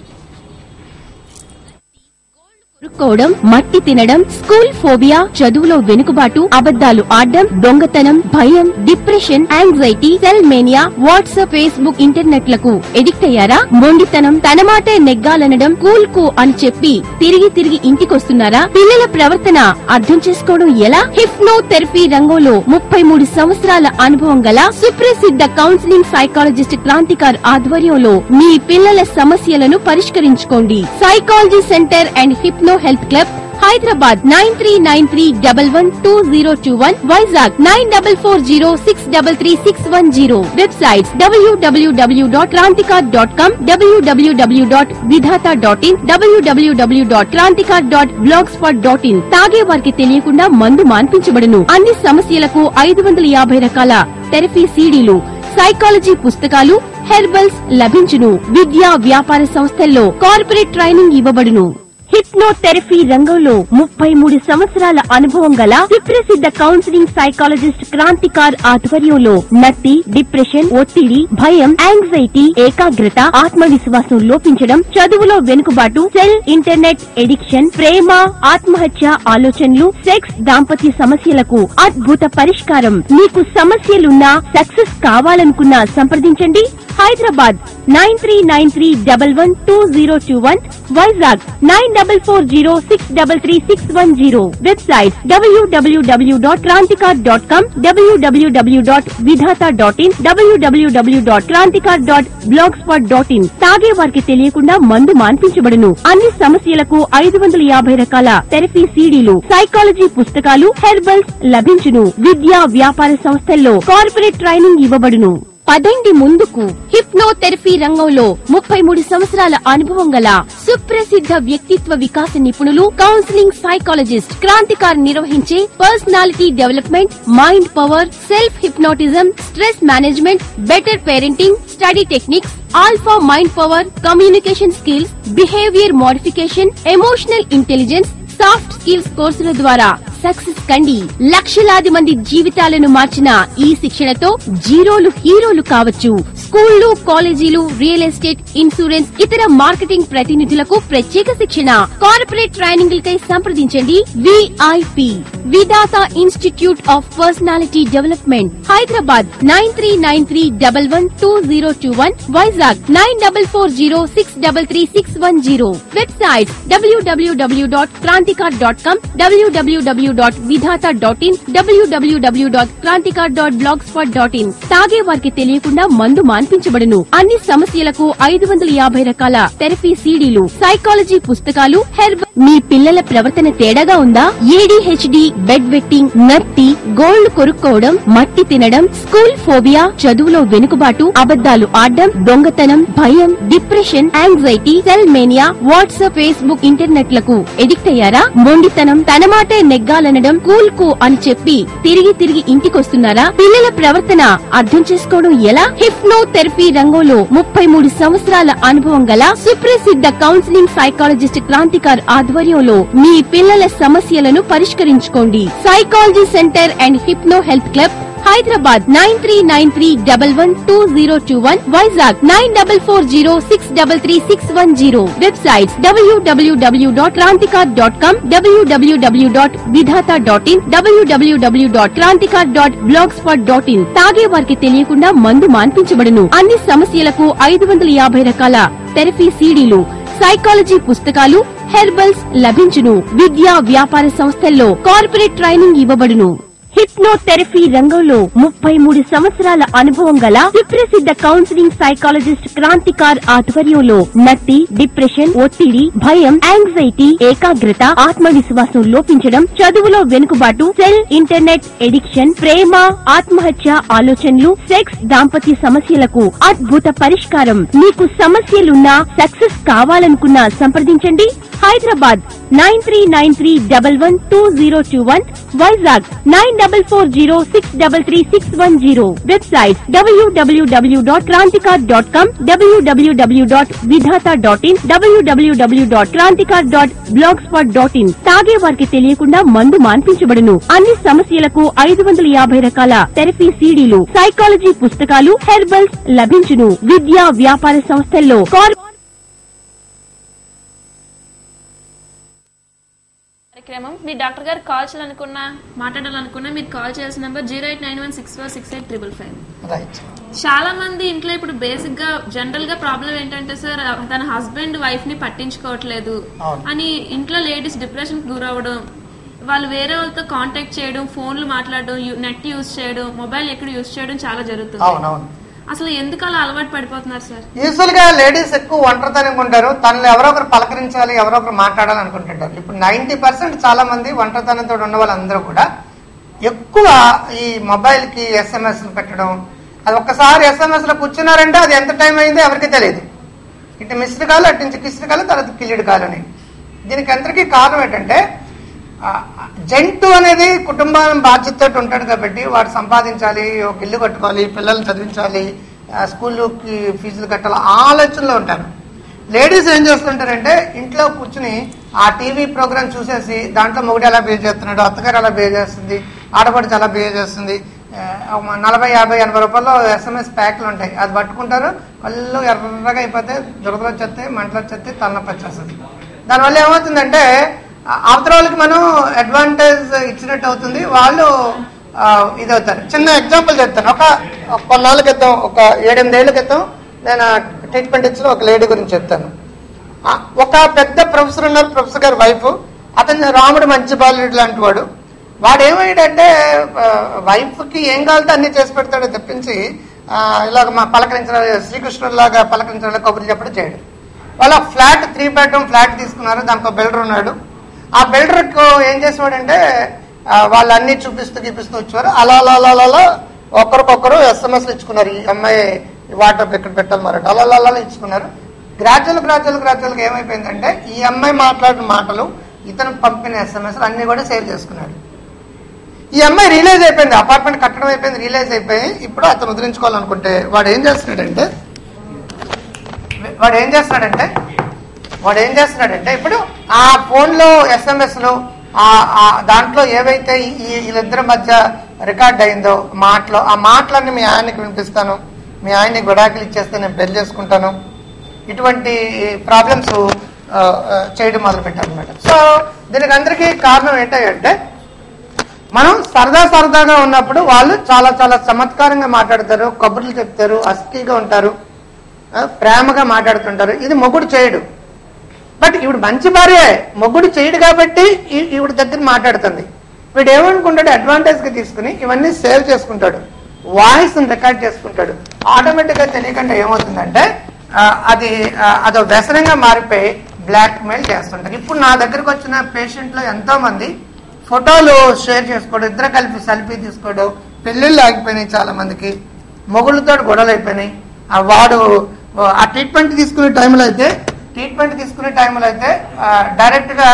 కొరుక్కోవడం మట్టి తినడం స్కూల్ ఫోబియా చదువులో వెనుకబాటు అబద్ధాలు ఆడడం దొంగతనం భయం depression anxiety cell mania WhatsApp Facebook internet లకు ఎడిక్ట్ అయ్యారా మొండితనం తన మాటే నెగ్గాలనడం కూల్ కు అని చెప్పి తిరిగి తిరిగి ఇంటికొస్తున్నారా పిల్లల ప్రవర్తన అర్థం చేసుకోవడం ఎలా హిప్నో థెరపీ రంగంలో ముప్పై మూడు సంవత్సరాల అనుభవం గల సుప్రసిద్ధ కౌన్సిలింగ్ సైకాలజిస్ట్ క్రాంతికార్ ఆధ్వర్యంలో మీ పిల్లల సమస్యలను పరిష్కరించుకోండి psychology centre and hypno health club Hyderabad nine three nine three double one two zero two one Vizag nine double four zero six double three six one zero websites W W W dot Krantikar dot com W W W dot Vidhata dot in W W W dot Krantikar dot blogspot dot in తాగే వారికి తెలియకుండా మందు మాన్పించబడును అన్ని సమస్యలకు ఐదు వందల యాభై రకాల థెరపీ సీడీలు సైకాలజీ పుస్తకాలు హెర్బల్స్ లభించును విద్యా వ్యాపార సంస్థల్లో కార్పొరేట్ ట్రైనింగ్ ఇవ్వబడును హిప్నోథెరపీ రంగంలో ముప్పై మూడు సంవత్సరాల అనుభవం గల సుప్రసిద్ధ కౌన్సిలింగ్ సైకాలజిస్ట్ క్రాంతికార్ ఆధ్వర్యంలో నత్తి డిప్రెషన్ ఒత్తిడి భయం యాంగ్జైటీ ఏకాగ్రత ఆత్మవిశ్వాసం లోపించడం చదువులో వెనుకబాటు సెల్ ఇంటర్నెట్ ఎడిక్షన్ ప్రేమ ఆత్మహత్య ఆలోచనలు సెక్స్ దాంపత్య సమస్యలకు అద్భుత పరిష్కారం మీకు సమస్యలున్నా సక్సెస్ కావాలనుకున్నా సంప్రదించండి Hyderabad nine three nine three double one two zero two one Vizag nine double four zero six double three six one zero website W W W dot Krantikar dot com W W W dot Vidhata dot in W W W dot Krantikar dot blogspot dot in తాగే వారికి తెలియకుండా మందు మాన్పించబడును అన్ని సమస్యలకు ఐదు వందల యాభై రకాల థెరపీ సీడీలు సైకాలజీ పుస్తకాలు హెర్బల్స్ లభించును విద్యా వ్యాపార సంస్థల్లో కార్పొరేట్ ట్రైనింగ్ ఇవ్వబడును పదండి ముందుకు హిప్నోథెరపీ రంగంలో ముప్పై మూడు సంవత్సరాల అనుభవం గల సుప్రసిద్ధ వ్యక్తిత్వ వికాస నిపుణులు కౌన్సిలింగ్ సైకాలజిస్ట్ క్రాంతికార్ నిర్వహించే personality development mind power self hypnotism stress management better parenting study techniques alpha mind power communication skills behaviour modification emotional intelligence soft skills కోర్సుల ద్వారా సక్సెస్ కండి లక్షలాది మంది జీవితాలను మార్చిన ఈ శిక్షణతో జీరోలు హీరోలు కావచ్చు స్కూళ్లు కాలేజీలు రియల్ ఎస్టేట్ ఇన్సూరెన్స్ ఇతర మార్కెటింగ్ ప్రతినిధులకు ప్రత్యేక శిక్షణ కార్పొరేట్ ట్రైనింగ్లకై సంప్రదించండి VIP Vidhata institute of personality development Hyderabad nine three nine three double one two zero two one Vizag nine double four zero six double three six one zero website W W W dot Krantikar dot com W W W dot Vidhata dot in W W W dot Krantikar dot blogspot dot in తాగే వారికి తెలియకుండా మందు మాన్పించబడును అన్ని సమస్యలకు ఐదు వందల యాభై రకాల థెరపీ సీడీలు సైకాలజీ పుస్తకాలు హెర్బ్ మీ పిల్లల ప్రవర్తన తేడాగా ఉందా ఏడీహెచ్డి బెడ్ వెట్టింగ్ నత్తి గోల్డ్ కొరుక్కోవడం మట్టి తినడం స్కూల్ ఫోబియా చదువులో వెనుకబాటు అబద్ధాలు ఆడడం దొంగతనం భయం depression anxiety cell mania WhatsApp Facebook internet లకు ఎడిక్ట్ అయ్యారా మొండితనం తన మాటే నెగ్గాలనడం కూల్ కు అని చెప్పి తిరిగి తిరిగి ఇంటికొస్తున్నారా పిల్లల ప్రవర్తన అర్థం చేసుకోవడం ఎలా హిప్నో థెరపీ రంగంలో ముప్పై మూడు సంవత్సరాల అనుభవం గల సుప్రసిద్ధ కౌన్సిలింగ్ సైకాలజిస్ట్ క్రాంతికార్ ఆధ్వర్యంలో మీ పిల్లల సమస్యలను పరిష్కరించుకోండి psychology centre and hypno health club Hyderabad nine three nine three double one two zero two one Vizag nine double four zero six double three six one zero websites W W W dot Krantikar dot com W W W dot Vidhata dot in W W W dot Krantikar dot blogspot dot in తాగే వారికి తెలియకుండా మందు మాన్పించబడును అన్ని సమస్యలకు ఐదు వందల యాభై రకాల థెరపీ సీడీలు సైకాలజీ పుస్తకాలు హెర్బల్స్ లభించును విద్యా వ్యాపార సంస్థల్లో కార్పొరేట్ ట్రైనింగ్ ఇవ్వబడును హిప్నోథెరపీ రంగంలో ముప్పై మూడు సంవత్సరాల అనుభవం గల సుప్రసిద్ధ కౌన్సిలింగ్ సైకాలజిస్ట్ క్రాంతికార్ ఆధ్వర్యంలో నత్తి డిప్రెషన్ ఒత్తిడి భయం యాంగ్జైటీ ఏకాగ్రత ఆత్మవిశ్వాసం లోపించడం చదువులో వెనుకబాటు సెల్ ఇంటర్నెట్ ఎడిక్షన్ ప్రేమ ఆత్మహత్య ఆలోచనలు సెక్స్ దాంపత్య సమస్యలకు అద్భుత పరిష్కారం మీకు సమస్యలున్నా సక్సెస్ కావాలనుకున్నా సంప్రదించండి Hyderabad nine three nine three double one two zero two one Vizag nine double four zero six double three six one zero website W W W dot Krantikar dot com W W W dot Vidhata dot in W W W dot Krantikar dot blogspot dot in తాగే వారికి తెలియకుండా మందు మాన్పించబడును అన్ని సమస్యలకు ఐదు వందల యాభై రకాల థెరపీ సీడీలు సైకాలజీ పుస్తకాలు హెర్బల్స్ లభించును విద్యా వ్యాపార సంస్థల్లో కార్ కార్యక్రమం మీ డాక్టర్ గారు కాల్ చేయాలనుకున్నా మాట్లాడాలనుకున్నా మీరు కాల్ చేయాల్సిన number zero eight nine one six four six eight triple five right చాలా మంది ఇంట్లో ఇప్పుడు బేసిక్ గా జనరల్ గా ప్రాబ్లం ఏంటంటే సార్ తన హస్బెండ్ వైఫ్ ని పట్టించుకోవట్లేదు అవును. అని ఇంట్లో లేడీస్ డిప్రెషన్ గురవడం వాళ్ళు వేరే వాళ్ళతో కాంటాక్ట్ చేయడం ఫోన్లు మాట్లాడడం నెట్ యూజ్ చేయడం మొబైల్ ఎక్కడ యూజ్ చేయడం చాలా జరుగుతుంది అవునవును అసలు ఎందుకు అలా అలవాటు పడిపోతున్నారు సార్ యూజువల్ గా లేడీస్ ఎక్కువ ఒంటరితనం ఉంటారు తనని ఎవరో ఒకరు పలకరించాలి ఎవరో ఒకరు మాట్లాడాలి అనుకుంటుంటారు ఇప్పుడు నైన్టీ పర్సెంట్ చాలా మంది ఒంటరితనంతో ఉన్న వాళ్ళందరూ కూడా ఎక్కువ ఈ మొబైల్ కి ఎస్ఎంఎస్ పెట్టడం అది ఒక్కసారి ఎస్ఎంఎస్ లో కూర్చున్నారంటే అది ఎంత టైం అయిందో ఎవరికి తెలియదు ఇటు మిస్డ్ కాల్ అటు నుంచి కిస్డ్ కాల్ తర్వాత కిల్లిడ్ కాల్ అని దీనికి అందరికీ కారణం ఏంటంటే ఆ, జంతు అనేది కుటుంబం బాధ్యతతో ఉంటాడు కాబట్టి వాడు సంపాదించాలి ఒక ఇల్లు కట్టుకోవాలి పిల్లల్ని చదివించాలి ఆ, స్కూల్కి ఫీజులు కట్టాలి ఆ ఆలోచనలో ఉంటారు లేడీస్ ఏం చేస్తుంటారంటే ఇంట్లో కూర్చుని ఆ టీవీ ప్రోగ్రామ్ చూసేసి దాంట్లో మొగుడు ఎలా బిహేవ్ చేస్తున్నాడు అత్తగారు ఎలా బిహేవ్ చేస్తుంది ఆడపడి చాలా బిహేవ్ చేస్తుంది ఆ, ఒక నలభై యాభై ఎనభై రూపాయలు ఎస్ఎంఎస్ ప్యాక్లు ఉంటాయి అది పట్టుకుంటారు కళ్ళు ఎర్రగా అయిపోతే దురదలు వచ్చేస్తాయి మంటలు వచ్చేస్తాయి తలనొప్పి వచ్చేస్తుంది దానివల్ల ఏమవుతుందంటే ఆ, అవతల వాళ్ళకి మనం అడ్వాంటేజ్ ఇచ్చినట్టు అవుతుంది వాళ్ళు ఆ, ఇది అవుతారు చిన్న ఎగ్జాంపుల్ చెప్తాను ఒక ఒక కొన్నాళ్ళ క్రితం ఒక ఏడెనిమిదేళ్ల క్రితం నేను ట్రీట్మెంట్ ఇచ్చిన ఒక లేడీ గురించి చెప్తాను ఆ, ఒక పెద్ద ప్రొఫెసర్ ఉన్నారు ప్రొఫెసర్ గారి వైఫ్ అతను రాముడు మంచి బాలుడు లాంటి వాడు వాడు ఏమయ్యాడంటే వైఫ్ కి ఏం కావాలంటే అన్ని చేసి పెడతాడో తప్పించి ఆ, ఇలాగ మా పలకరించిన శ్రీకృష్ణుడిలాగా పలకరించిన కబుర్లు చెప్పడం చేయడు వాళ్ళ ఫ్లాట్ త్రీ బెడ్రూమ్ ఫ్లాట్ తీసుకున్నారు దానికి ఒక బిల్డర్ ఉన్నాడు ఆ బిల్డర్ ఏం చేసేవాడంటే ఆ, వాళ్ళు అన్ని చూపిస్తూ చూపిస్తూ వచ్చారు అలా అలా అలా అలా అలా ఒకరికొకరు ఎస్ఎంఎస్లు ఇచ్చుకున్నారు ఈ అమ్మాయి వాటర్ ఇక్కడ పెట్టాలి మరి అలా అలా అలా ఇచ్చుకున్నారు గ్రాడ్యువల్ గ్రాడ్యువల్ గ్రాడ్యువల్గా ఏమైపోయిందంటే ఈ అమ్మాయి మాట్లాడిన మాటలు ఇతను పంపిన ఎస్ఎంఎస్లు అన్ని కూడా సేవ్ చేసుకున్నాడు ఈ అమ్మాయి రియలైజ్ అయిపోయింది అపార్ట్మెంట్ కట్టడం అయిపోయింది రియలైజ్ అయిపోయి ఇప్పుడు అతను వదిలించుకోవాలనుకుంటే వాడు ఏం చేస్తున్నాడంటే వాడు ఏం చేస్తున్నాడంటే వాడు ఏం చేస్తున్నాడంటే ఇప్పుడు ఆ ఫోన్లో ఎస్ఎంఎస్లు ఆ దాంట్లో ఏవైతే ఈ- ఈ వీళ్ళిద్దరి మధ్య రికార్డ్ అయిందో మాటలు ఆ మాటలన్నీ మీ ఆయనకి వినిపిస్తాను మీ ఆయనకి విడాకులు ఇచ్చేస్తే నేను పెళ్లి చేసుకుంటాను ఇటువంటి ప్రాబ్లమ్స్ చేయడం మొదలు పెట్టారు అనమాట సో దీనికి అందరికీ కారణం ఏంటంటే మనం సరదా సరదాగా ఉన్నప్పుడు వాళ్ళు చాలా చాలా చమత్కారంగా మాట్లాడతారు కబుర్లు చెప్తారు అస్థిగా ఉంటారు ఆ, ప్రేమగా మాట్లాడుతుంటారు ఇది మొగుడు చేయడు బట్ ఇప్పుడు మంచి భార్య మొగుడు చేయడు కాబట్టి ఈ- ఈవిడ దగ్గర మాట్లాడుతుంది వీడు ఏమనుకుంటాడు అడ్వాంటేజ్ గా తీసుకుని ఇవన్నీ సేవ్ చేసుకుంటాడు వాయిస్ రికార్డ్ చేసుకుంటాడు ఆటోమేటిక్ గా తెలియకుండా ఏమవుతుందంటే ఆ, అది ఆ, అదో వ్యసనంగా మారిపోయి బ్లాక్ మెయిల్ చేస్తుంటారు ఇప్పుడు నా దగ్గరకు వచ్చిన పేషెంట్లు ఎంతో మంది ఫోటోలు షేర్ చేసుకోవడం ఇద్దరు కలిపి సెల్ఫీ తీసుకోవడం పెళ్ళిళ్ళు ఆగిపోయినాయి చాలా మందికి మొగుళ్ళతో గొడవలు అయిపోయినాయి ఆ వాడు ఆ ట్రీట్మెంట్ తీసుకునే టైంలో అయితే ట్రీట్మెంట్ తీసుకునే టైంలో అయితే డైరెక్ట్ గా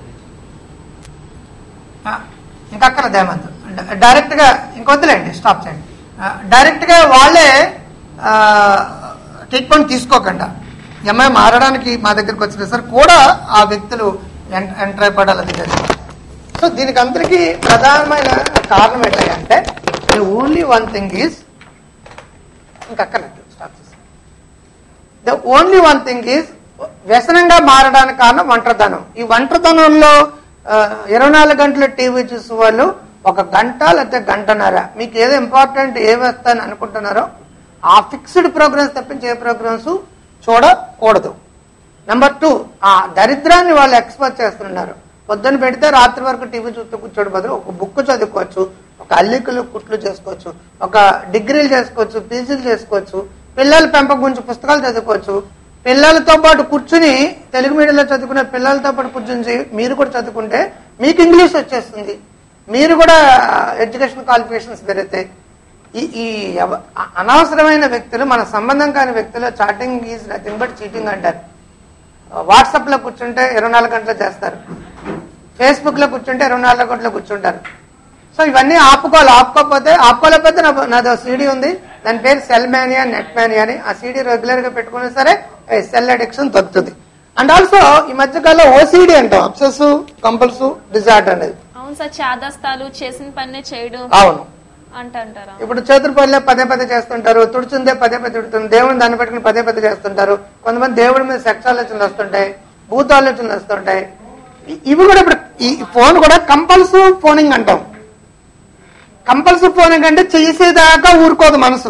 ఆ, ఇంకా అక్కడ దేమంత్ డైరెక్ట్ గా ఇంకొద్దులేండి స్టాప్ చేయండి డైరెక్ట్ గా వాళ్ళే ట్రీట్మెంట్ తీసుకోకుండా ఎంఐ మారడానికి మా దగ్గరికి వచ్చిన సార్ కూడా ఆ వ్యక్తులు ఎంటర్ అయిపోవడాలి అది జరిగింది సో దీనికి అందరికీ ప్రధానమైన కారణం ఏంటంటే the only one thing is ఇంకక్కర్లేదు స్టాప్ చేసి the only one thing is వ్యసనంగా మారడానికి కారణం ఒంటరితనం ఈ ఒంటరితనంలో ఆ, ఇరవై నాలుగు గంటలు టీవీ చూసే వాళ్ళు ఒక గంట లేకపోతే గంటన్నర మీకు ఏదో ఇంపార్టెంట్ ఏ వస్తాయని అనుకుంటున్నారో ఆ ఫిక్స్డ్ ప్రోగ్రామ్స్ తప్పించి ఏ ప్రోగ్రామ్స్ చూడకూడదు నెంబర్ టూ ఆ దరిద్రాన్ని వాళ్ళు ఎక్స్పోజ్ చేస్తున్నారు పొద్దున పెడితే రాత్రి వరకు టీవీ చూస్తూ కూర్చోడు బదులు ఒక బుక్ చదువుకోవచ్చు ఒక అల్లికలు కుట్లు చేసుకోవచ్చు ఒక డిగ్రీలు చేసుకోవచ్చు పీజీలు చేసుకోవచ్చు పిల్లల పెంపకం గురించి పుస్తకాలు చదువుకోవచ్చు పిల్లలతో పాటు కూర్చుని తెలుగు మీడియంలో చదువుకునే పిల్లలతో పాటు కూర్చుని మీరు కూడా చదువుకుంటే మీకు ఇంగ్లీష్ వచ్చేస్తుంది మీరు కూడా ఎడ్యుకేషన్ క్వాలిఫికేషన్స్ పెరుగుతాయి ఈ ఈ ఎవ- అ- అనవసరమైన వ్యక్తులు మన సంబంధం కాని వ్యక్తులు chatting is nothing but cheating అంటారు వాట్సాప్ లో కూర్చుంటే ఇరవై నాలుగు గంటలు చేస్తారు ఫేస్బుక్ లో కూర్చుంటే ఇరవై నాలుగు గంటలు కూర్చుంటారు సో ఇవన్నీ ఆపుకోవాలి ఆపుకోకపోతే ఆపుకోలేకపోతే నా నాది సీడీ ఉంది దాని పేరు సెల్ మేనియా నెట్ మేనియా అని ఆ సీడీ రెగ్యులర్ గా పెట్టుకున్నా సరే సెల్ అడిక్షన్ తగ్గుతుంది అండ్ ఆల్సో ఈ మధ్యకాలంలో ఓసీడీ అంటాం అబ్సెసివ్ కంపల్సివ్ డిజార్డర్ అనేది అవును సార్ చాదస్తాలు చేసిన పనే చేయడం అవును అంటారా ఇప్పుడు చేతులు పల్లె పదే పదే చేస్తుంటారు తుడుచుందే పదే పదే తుడుతుంది దేవుని దాన్ని పెట్టుకుని పదే పదే చేస్తుంటారు కొంతమంది దేవుడి మీద సెక్స్ ఆలోచనలు వస్తుంటాయి భూత ఆలోచనలు వస్తుంటాయి ఇ- ఇవి కూడా ఇప్పుడు ఈ ఫోన్ కూడా కంపల్సివ్ ఫోనింగ్ అంటాం కంపల్సివ్ ఫోనింగ్ అంటే చేసేదాకా ఊరుకోదు మనసు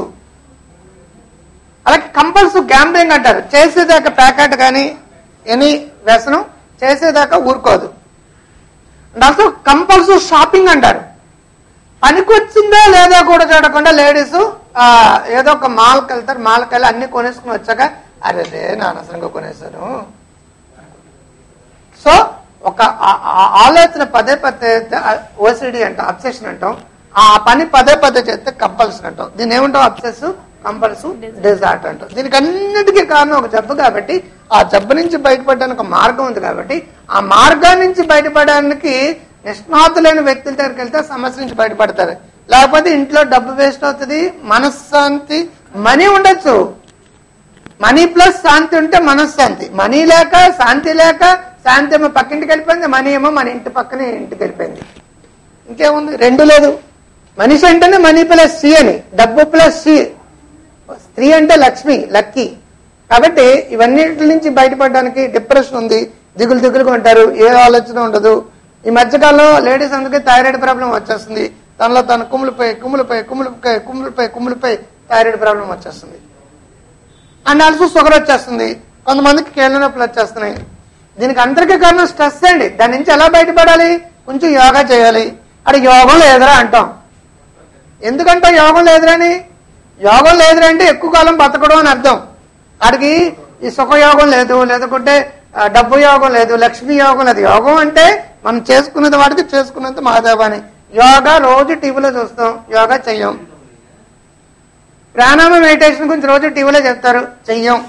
అలాగే కంపల్సివ్ గ్యాంబ్లింగ్ అంటారు చేసేదాకా ప్యాకెట్ కానీ ఎనీ వ్యసనం చేసేదాకా ఊరుకోదు అండ్ ఆల్సో కంపల్సివ్ షాపింగ్ అంటారు పనికొచ్చిందా లేదా కూడా చూడకుండా లేడీస్ ఏదో ఒక మాల్కి వెళ్తారు మాల్కి వెళ్ళి అన్ని కొనేసుకుని వచ్చాక అరే రే నా అనవసరంగా కొనేసాను సో ఒక ఆ- ఆ ఆలోచన పదే పదే ఓసిడి అంటాం అబ్సెషన్ అంటాం ఆ పని పదే పదే చేస్తే కంపల్సన్ అంటాం దీన్ని ఏమంటాం అబ్సెస్ కంపల్సివ్ డిజార్ట్ అంటాం దీనికి అన్నిటికీ కారణం ఒక జబ్బు కాబట్టి ఆ జబ్బు నుంచి బయటపడడానికి ఒక మార్గం ఉంది కాబట్టి ఆ మార్గం నుంచి బయటపడడానికి నిష్ణాతులైన వ్యక్తుల దగ్గరికి వెళ్తే ఆ సమస్య నుంచి బయటపడతారు లేకపోతే ఇంట్లో డబ్బు వేస్ట్ అవుతుంది మనశ్శాంతి మనీ ఉండొచ్చు మనీ ప్లస్ శాంతి ఉంటే మనశ్శాంతి మనీ లేక శాంతి లేక శాంతి ఏమో పక్కింటికి వెళ్ళిపోయింది మనీ ఏమో మన ఇంటి పక్కనే ఇంటికి వెళ్ళిపోయింది ఇంకేముంది రెండు లేదు మనిషి అంటేనే మనీ ప్లస్ సి అని డబ్బు ప్లస్ సి స్త్రీ అంటే లక్ష్మి లక్కీ కాబట్టి ఇవన్నిటి నుంచి బయటపడడానికి డిప్రెషన్ ఉంది దిగులు దిగులుగా ఉంటారు ఏ ఆలోచన ఉండదు ఈ మధ్యకాలంలో లేడీస్ అందుకే థైరాయిడ్ ప్రాబ్లం వచ్చేస్తుంది తనలో తన కుమ్ములపై కుమ్ములపై కుమ్ములపై కుమ్ములపై కుమ్ములపై థైరాయిడ్ ప్రాబ్లం వచ్చేస్తుంది అండ్ ఆల్సో షుగర్ వచ్చేస్తుంది కొంతమందికి కీళ్ళ నొప్పులు వచ్చేస్తున్నాయి దీనికి అందరికీ కారణం స్ట్రెస్ అండి దాని నుంచి ఎలా బయటపడాలి కొంచెం యోగా చేయాలి అక్కడ యోగం లేదురా అంటాం ఎందుకంటే యోగం లేదురని యోగం లేదురా అంటే ఎక్కువ కాలం బతకడం అని అర్థం వాడికి ఈ సుఖయోగం లేదు లేదంటే ఆ, డబ్బు యోగం లేదు లక్ష్మీ యోగం లేదు యోగం అంటే మనం చేసుకున్నది వాడికి చేసుకున్నంత మాదేవాని యోగా రోజు టీవీలో చూస్తాం యోగా చెయ్యం ప్రాణాయామ మెడిటేషన్ గురించి రోజు టీవీలో చెప్తారు చెయ్యం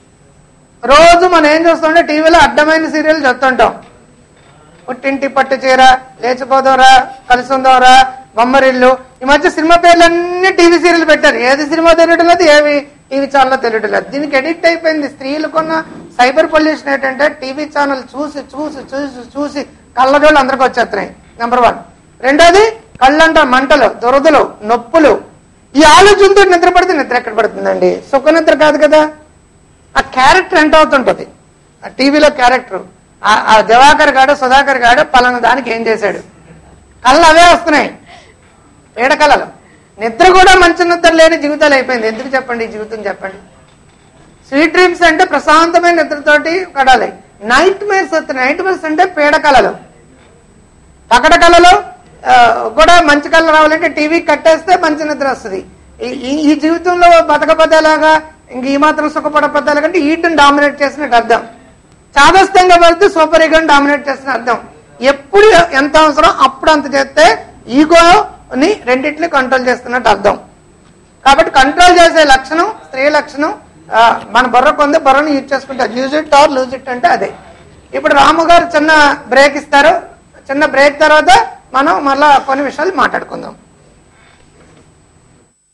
రోజు మనం ఏం చూస్తుంటే టీవీలో అడ్డమైన సీరియల్ చూస్తుంటాం పుట్టింటి పట్టు చీర లేచిపోదోరా కలిసి ఉందోరా బొమ్మరిల్లు ఈ మధ్య సినిమా పేర్లన్నీ టీవీ సీరియల్ పెట్టారు ఏది సినిమా తెలియడం లేదు ఏవి టీవీ ఛానల్ తెలియడం లేదు దీనికి ఎడిక్ట్ అయిపోయింది స్త్రీలకున్న సైబర్ పొల్యూషన్ ఏంటంటే టీవీ ఛానల్ చూసి చూసి చూసి చూసి కళ్ళజోళ్ళు అందరికి వచ్చేస్తున్నాయి నెంబర్ వన్ రెండోది కళ్ళంట మంటలు దురదలు నొప్పులు ఈ ఆలోచనతో నిద్ర పడితే నిద్ర ఎక్కడ పడుతుందండి సుఖ నిద్ర కాదు కదా ఆ క్యారెక్టర్ ఎంత అవుతుంటది ఆ టీవీలో క్యారెక్టర్ ఆ- ఆ దివాకర్ గాడు సుధాకర్ గాడు పలానా దానికి ఏం చేశాడు కళ్ళు అవే వస్తున్నాయి ఏడ కళలు నిద్ర కూడా మంచి నిద్ర లేని జీవితాలు అయిపోయింది ఎందుకు చెప్పండి ఈ జీవితం చెప్పండి స్వీట్ డ్రీమ్స్ అంటే ప్రశాంతమైన నిద్రతోటి కడాలి నైట్ మేర్స్ వస్తున్నాయి నైట్ మేర్స్ అంటే పీడ కళలు పకడ కళలో ఆ, కూడా మంచి కళ రావాలంటే టీవీ కట్టేస్తే మంచి నిద్ర వస్తుంది ఈ- ఈ- ఈ జీవితంలో బతకపోతేలాగా ఇంక ఈ మాత్రం సుఖపడపోతే కంటే ఈటుని డామినేట్ చేసినట్టు అర్థం చాదస్తంగా పడితే సూపర్ ఈగోని డామినేట్ చేసిన అర్థం ఎప్పుడు ఎంత అవసరం అప్పుడు అంత చేస్తే ఈగోని రెండింటిని కంట్రోల్ చేస్తున్నట్టు అర్థం కాబట్టి కంట్రోల్ చేసే లక్షణం స్త్రీ లక్షణం ఆ, మన బుర్ర కొంది బుర్రను యూజ్ చేసుకుంటారు use it or lose it అంటే అదే ఇప్పుడు రాము గారు చిన్న బ్రేక్ ఇస్తారు చిన్న బ్రేక్ తర్వాత మనం మళ్ళా కొన్ని విషయాలు మాట్లాడుకుందాం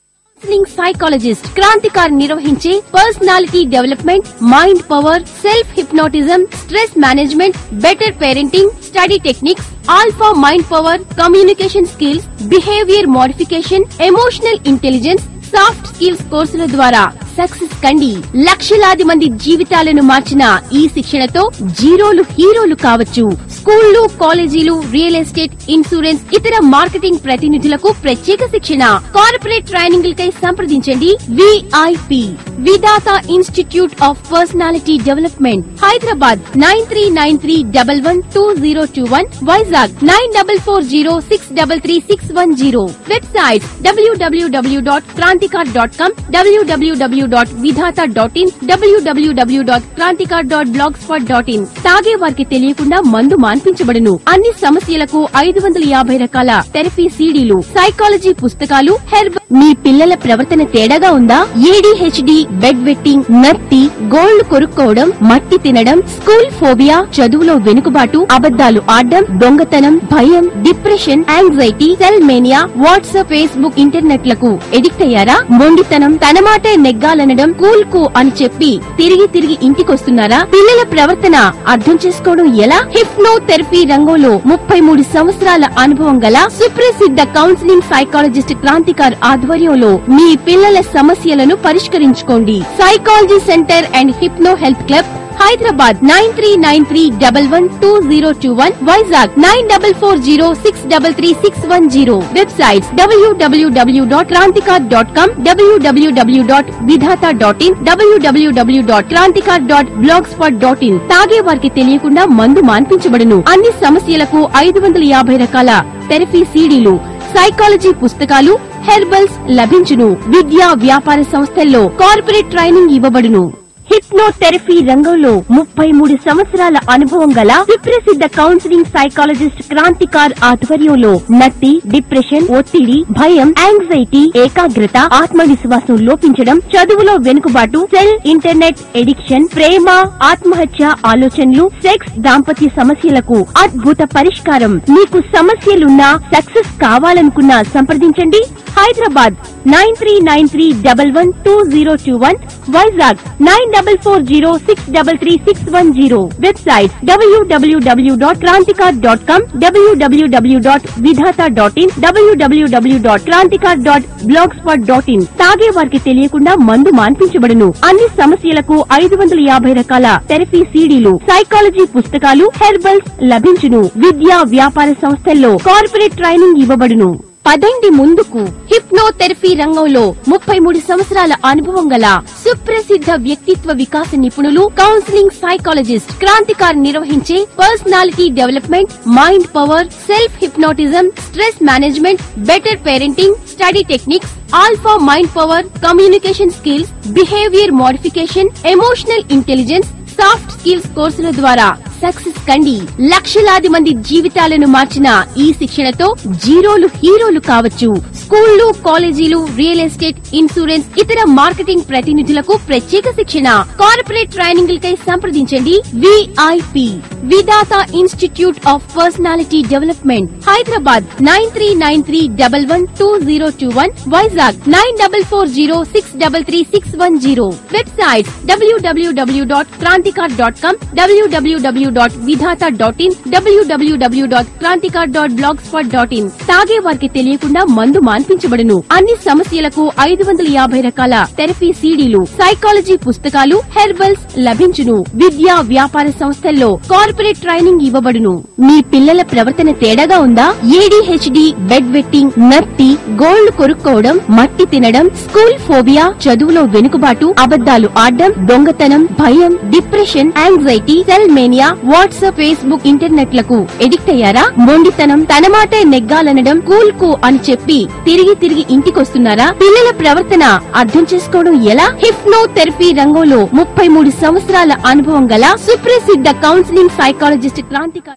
కౌన్సిలింగ్ సైకాలజిస్ట్ క్రాంతికార్ నిర్వహించే personality development mind power self hypnotism stress management better parenting study techniques alpha mind power communication skills behaviour modification emotional intelligence soft skills కోర్సుల ద్వారా సక్సెస్ కండి లక్షలాది మంది జీవితాలను మార్చిన ఈ శిక్షణతో జీరోలు హీరోలు కావచ్చు స్కూళ్లు కాలేజీలు రియల్ ఎస్టేట్ ఇన్సూరెన్స్ ఇతర మార్కెటింగ్ ప్రతినిధులకు ప్రత్యేక శిక్షణ కార్పొరేట్ ట్రైనింగ్లకై సంప్రదించండి VIP Vidhata institute of personality development Hyderabad nine three nine three double one two zero two one Vizag nine double four zero six double three six one zero website W W W dot Krantikar dot com W W W dot Vidhata dot in W W W dot Krantikar dot blogspot dot in తాగే వారికి తెలియకుండా మందు మాన్పించబడును అన్ని సమస్యలకు ఐదు వందల యాభై రకాల థెరపీ సీడీలు సైకాలజీ పుస్తకాలు హెర్బ్ మీ పిల్లల ప్రవర్తన తేడాగా ఉందా ఏడీహెచ్డి బెడ్ వెట్టింగ్ నత్తి గోల్డ్ కొరుక్కోవడం మట్టి తినడం స్కూల్ ఫోబియా చదువులో వెనుకబాటు అబద్దాలు ఆడడం దొంగతనం భయం depression anxiety cell mania WhatsApp Facebook ఇంటర్నెట్లకు ఎడిక్ట్ అయ్యారా మొండితనం తన మాటే నెగ్గాలనడం కూల్ కు అని చెప్పి తిరిగి తిరిగి ఇంటికొస్తున్నారా పిల్లల ప్రవర్తన అర్థం చేసుకోవడం ఎలా హిప్నో థెరపీ రంగంలో ముప్పై మూడు సంవత్సరాల అనుభవం గల సుప్రసిద్ధ కౌన్సిలింగ్ సైకాలజిస్ట్ క్రాంతికార్ ఆధ్వర్యంలో మీ పిల్లల సమస్యలను పరిష్కరించుకోండి psychology centre and hypno health club Hyderabad nine three nine three double one two zero two one Vizag nine double four zero six double three six one zero websites W W W dot Krantikar dot com W W W dot Vidhata dot in W W W dot Krantikar dot blogspot dot in తాగే వారికి తెలియకుండా మందు మాన్పించబడును అన్ని సమస్యలకు ఐదు వందల యాభై రకాల థెరపీ సీడీలు సైకాలజీ పుస్తకాలు హెర్బల్స్ లభించును విద్యా వ్యాపార సంస్థల్లో కార్పొరేట్ ట్రైనింగ్ ఇవ్వబడును హిప్నోథెరపీ రంగంలో ముప్పై మూడు సంవత్సరాల అనుభవం గల సుప్రసిద్ధ కౌన్సిలింగ్ సైకాలజిస్ట్ క్రాంతికార్ ఆధ్వర్యంలో నత్తి డిప్రెషన్ ఒత్తిడి భయం యాంగ్జైటీ ఏకాగ్రత ఆత్మవిశ్వాసం లోపించడం చదువులో వెనుకబాటు సెల్ ఇంటర్నెట్ ఎడిక్షన్ ప్రేమ ఆత్మహత్య ఆలోచనలు సెక్స్ దాంపత్య సమస్యలకు అద్భుత పరిష్కారం మీకు సమస్యలున్నా సక్సెస్ కావాలనుకున్నా సంప్రదించండి Hyderabad nine three nine three double one two zero two one Vizag nine double four zero six double three six one zero website W W W dot Krantikar dot com W W W dot Vidhata dot in W W W dot Krantikar dot blogspot dot in తాగే వారికి తెలియకుండా మందు మాన్పించబడును అన్ని సమస్యలకు ఐదు వందల యాభై రకాల థెరపీ సీడీలు సైకాలజీ పుస్తకాలు హెర్బల్స్ లభించును విద్యా వ్యాపార సంస్థల్లో కార్పొరేట్ ట్రైనింగ్ ఇవ్వబడును పదండి ముందుకు హిప్నోథెరపీ రంగంలో ముప్పై మూడు సంవత్సరాల అనుభవం గల సుప్రసిద్ధ వ్యక్తిత్వ వికాస నిపుణులు కౌన్సిలింగ్ సైకాలజిస్ట్ క్రాంతికార్ నిర్వహించే personality development mind power self hypnotism stress management better parenting study techniques alpha mind power communication skills behaviour modification emotional intelligence soft skills కోర్సుల ద్వారా సక్సెస్ కండి లక్షలాది మంది జీవితాలను మార్చిన ఈ శిక్షణతో జీరోలు హీరోలు కావచ్చు స్కూళ్లు కాలేజీలు రియల్ ఎస్టేట్ ఇన్సూరెన్స్ ఇతర మార్కెటింగ్ ప్రతినిధులకు ప్రత్యేక శిక్షణ కార్పొరేట్ ట్రైనింగ్లకై సంప్రదించండి VIP Vidhata institute of personality development Hyderabad nine three nine three double one two zero two one Vizag nine double four zero six double three six one zero website W W W dot Krantikar dot com W W W dot Vidhata dot in W W W dot Krantikar dot blogspot dot in తాగే వారికి తెలియకుండా మందు మాన్పించబడును అన్ని సమస్యలకు ఐదు వందల యాభై రకాల థెరపీ సీడీలు సైకాలజీ పుస్తకాలు హెర్బల్స్ లభించును విద్యా వ్యాపార సంస్థల్లో కార్పొరేట్ ట్రైనింగ్ ఇవ్వబడును మీ పిల్లల ప్రవర్తన తేడాగా ఉందా ఏడీహెచ్డి బెడ్ వెట్టింగ్ నత్తి గోల్డ్ కొరుక్కోవడం మట్టి తినడం స్కూల్ ఫోబియా చదువులో వెనుకబాటు అబద్దాలు ఆడడం దొంగతనం భయం depression anxiety cell mania WhatsApp Facebook ఇంటర్నెట్లకు ఎడిక్ట్ అయ్యారా మొండితనం తన మాటే నెగ్గాలనడం కూల్ కు అని చెప్పి తిరిగి తిరిగి ఇంటికొస్తున్నారా పిల్లల ప్రవర్తన అర్థం చేసుకోవడం ఎలా హిప్నో థెరపీ రంగంలో ముప్పై మూడు సంవత్సరాల అనుభవం గల సుప్రసిద్ధ counselling psychologist Krantikari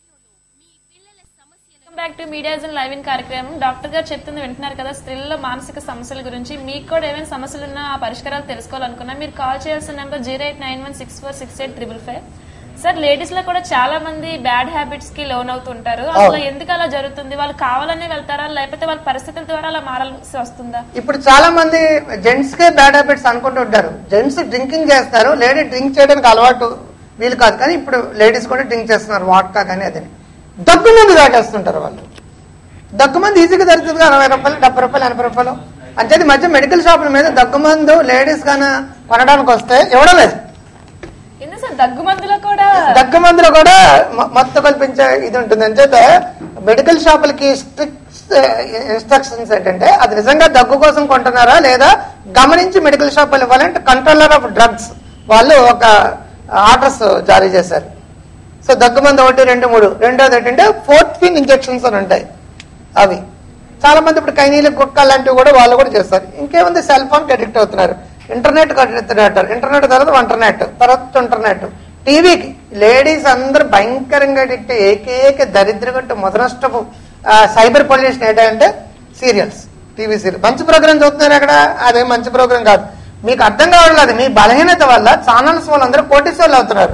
welcome back to Mediajan live in కార్యక్రమం డాక్టర్ గారు చెప్తుంది వింటున్నారు కదా స్త్రీల్లో మానసిక సమస్యల గురించి మీకు కూడా ఏమైనా సమస్యలు ఉన్నా ఆ పరిష్కారాలు తెలుసుకోవాలనుకున్నా మీరు కాల్ చేయాల్సిన number zero eight nine one six four six eight triple five sir ladies లో కూడా చాలా మంది బ్యాడ్ హ్యాబిట్స్ కి లోన్ అవుతుంటారు అసలు ఎందుకు అలా జరుగుతుంది వాళ్ళు కావాలనే వెళ్తారా లేకపోతే వాళ్ళ పరిస్థితుల ద్వారా అలా మారాల్సి వస్తుందా ఇప్పుడు చాలా మంది జెంట్స్ కే బ్యాడ్ హ్యాబిట్స్ అనుకుంటుంటారు జెంట్స్ డ్రింకింగ్ చేస్తారు లేడీ డ్రింక్ చేయడానికి అలవాటు వీలు కాదు కానీ ఇప్పుడు లేడీస్ కూడా డ్రింక్ చేస్తున్నారు వాట్కా కానీ అది దగ్గు మంది తాగేస్తుంటారు వాళ్ళు దగ్గు మంది ఈజీగా దొరుకుతుంది అరవై రూపాయలు డెబ్బై రూపాయలు ఎనభై రూపాయలు అంటే ఈ మధ్య మెడికల్ షాపుల మీద దగ్గు మందు లేడీస్ కానీ కొనడానికి వస్తే ఇవ్వడం లేదు ఎందుకు సార్ దగ్గు మందులో కూడా దగ్గు మందులో కూడా మ- మత్తు కల్పించే ఇది ఉంటుంది అంచేత మెడికల్ షాపులకి స్ట్రిక్ట్ ఇన్స్ట్రక్షన్స్ ఏంటంటే అది నిజంగా దగ్గు కోసం కొంటున్నారా లేదా గమనించి మెడికల్ షాపులు ఇవ్వాలంటే కంట్రోలర్ ఆఫ్ డ్రగ్స్ వాళ్ళు ఒక ఆర్డర్స్ జారీ చేశారు సో దగ్గు మంది ఒకటి రెండు మూడు రెండోది ఏంటంటే ఫోర్టీన్ ఇంజెక్షన్స్ అని ఉంటాయి అవి చాలా మంది ఇప్పుడు కైనీలు గుట్క లాంటివి కూడా వాళ్ళు కూడా చేస్తారు ఇంకేముంది సెల్ ఫోన్ కి అడిక్ట్ అవుతున్నారు ఇంటర్నెట్ కి అడిక్ట్ అవుతారు ఇంటర్నెట్ తర్వాత ఇంటర్నెట్ తర్వాత ఇంటర్నెట్ టీవీకి లేడీస్ అందరూ భయంకరంగా అడిక్ట్ ఏకేక దరిద్రగట్టు మొదనష్టపు సైబర్ పొల్యూషన్ ఏంటంటే సీరియల్స్ టీవీ సీరియల్ మంచి ప్రోగ్రామ్ చూస్తున్నారు అక్కడ అదే మంచి ప్రోగ్రామ్ కాదు మీకు అర్థం కావట్లేదు మీ బలహీనత వల్ల ఛానల్స్ వాళ్ళందరూ కోటీశ్వర్లు అవుతున్నారు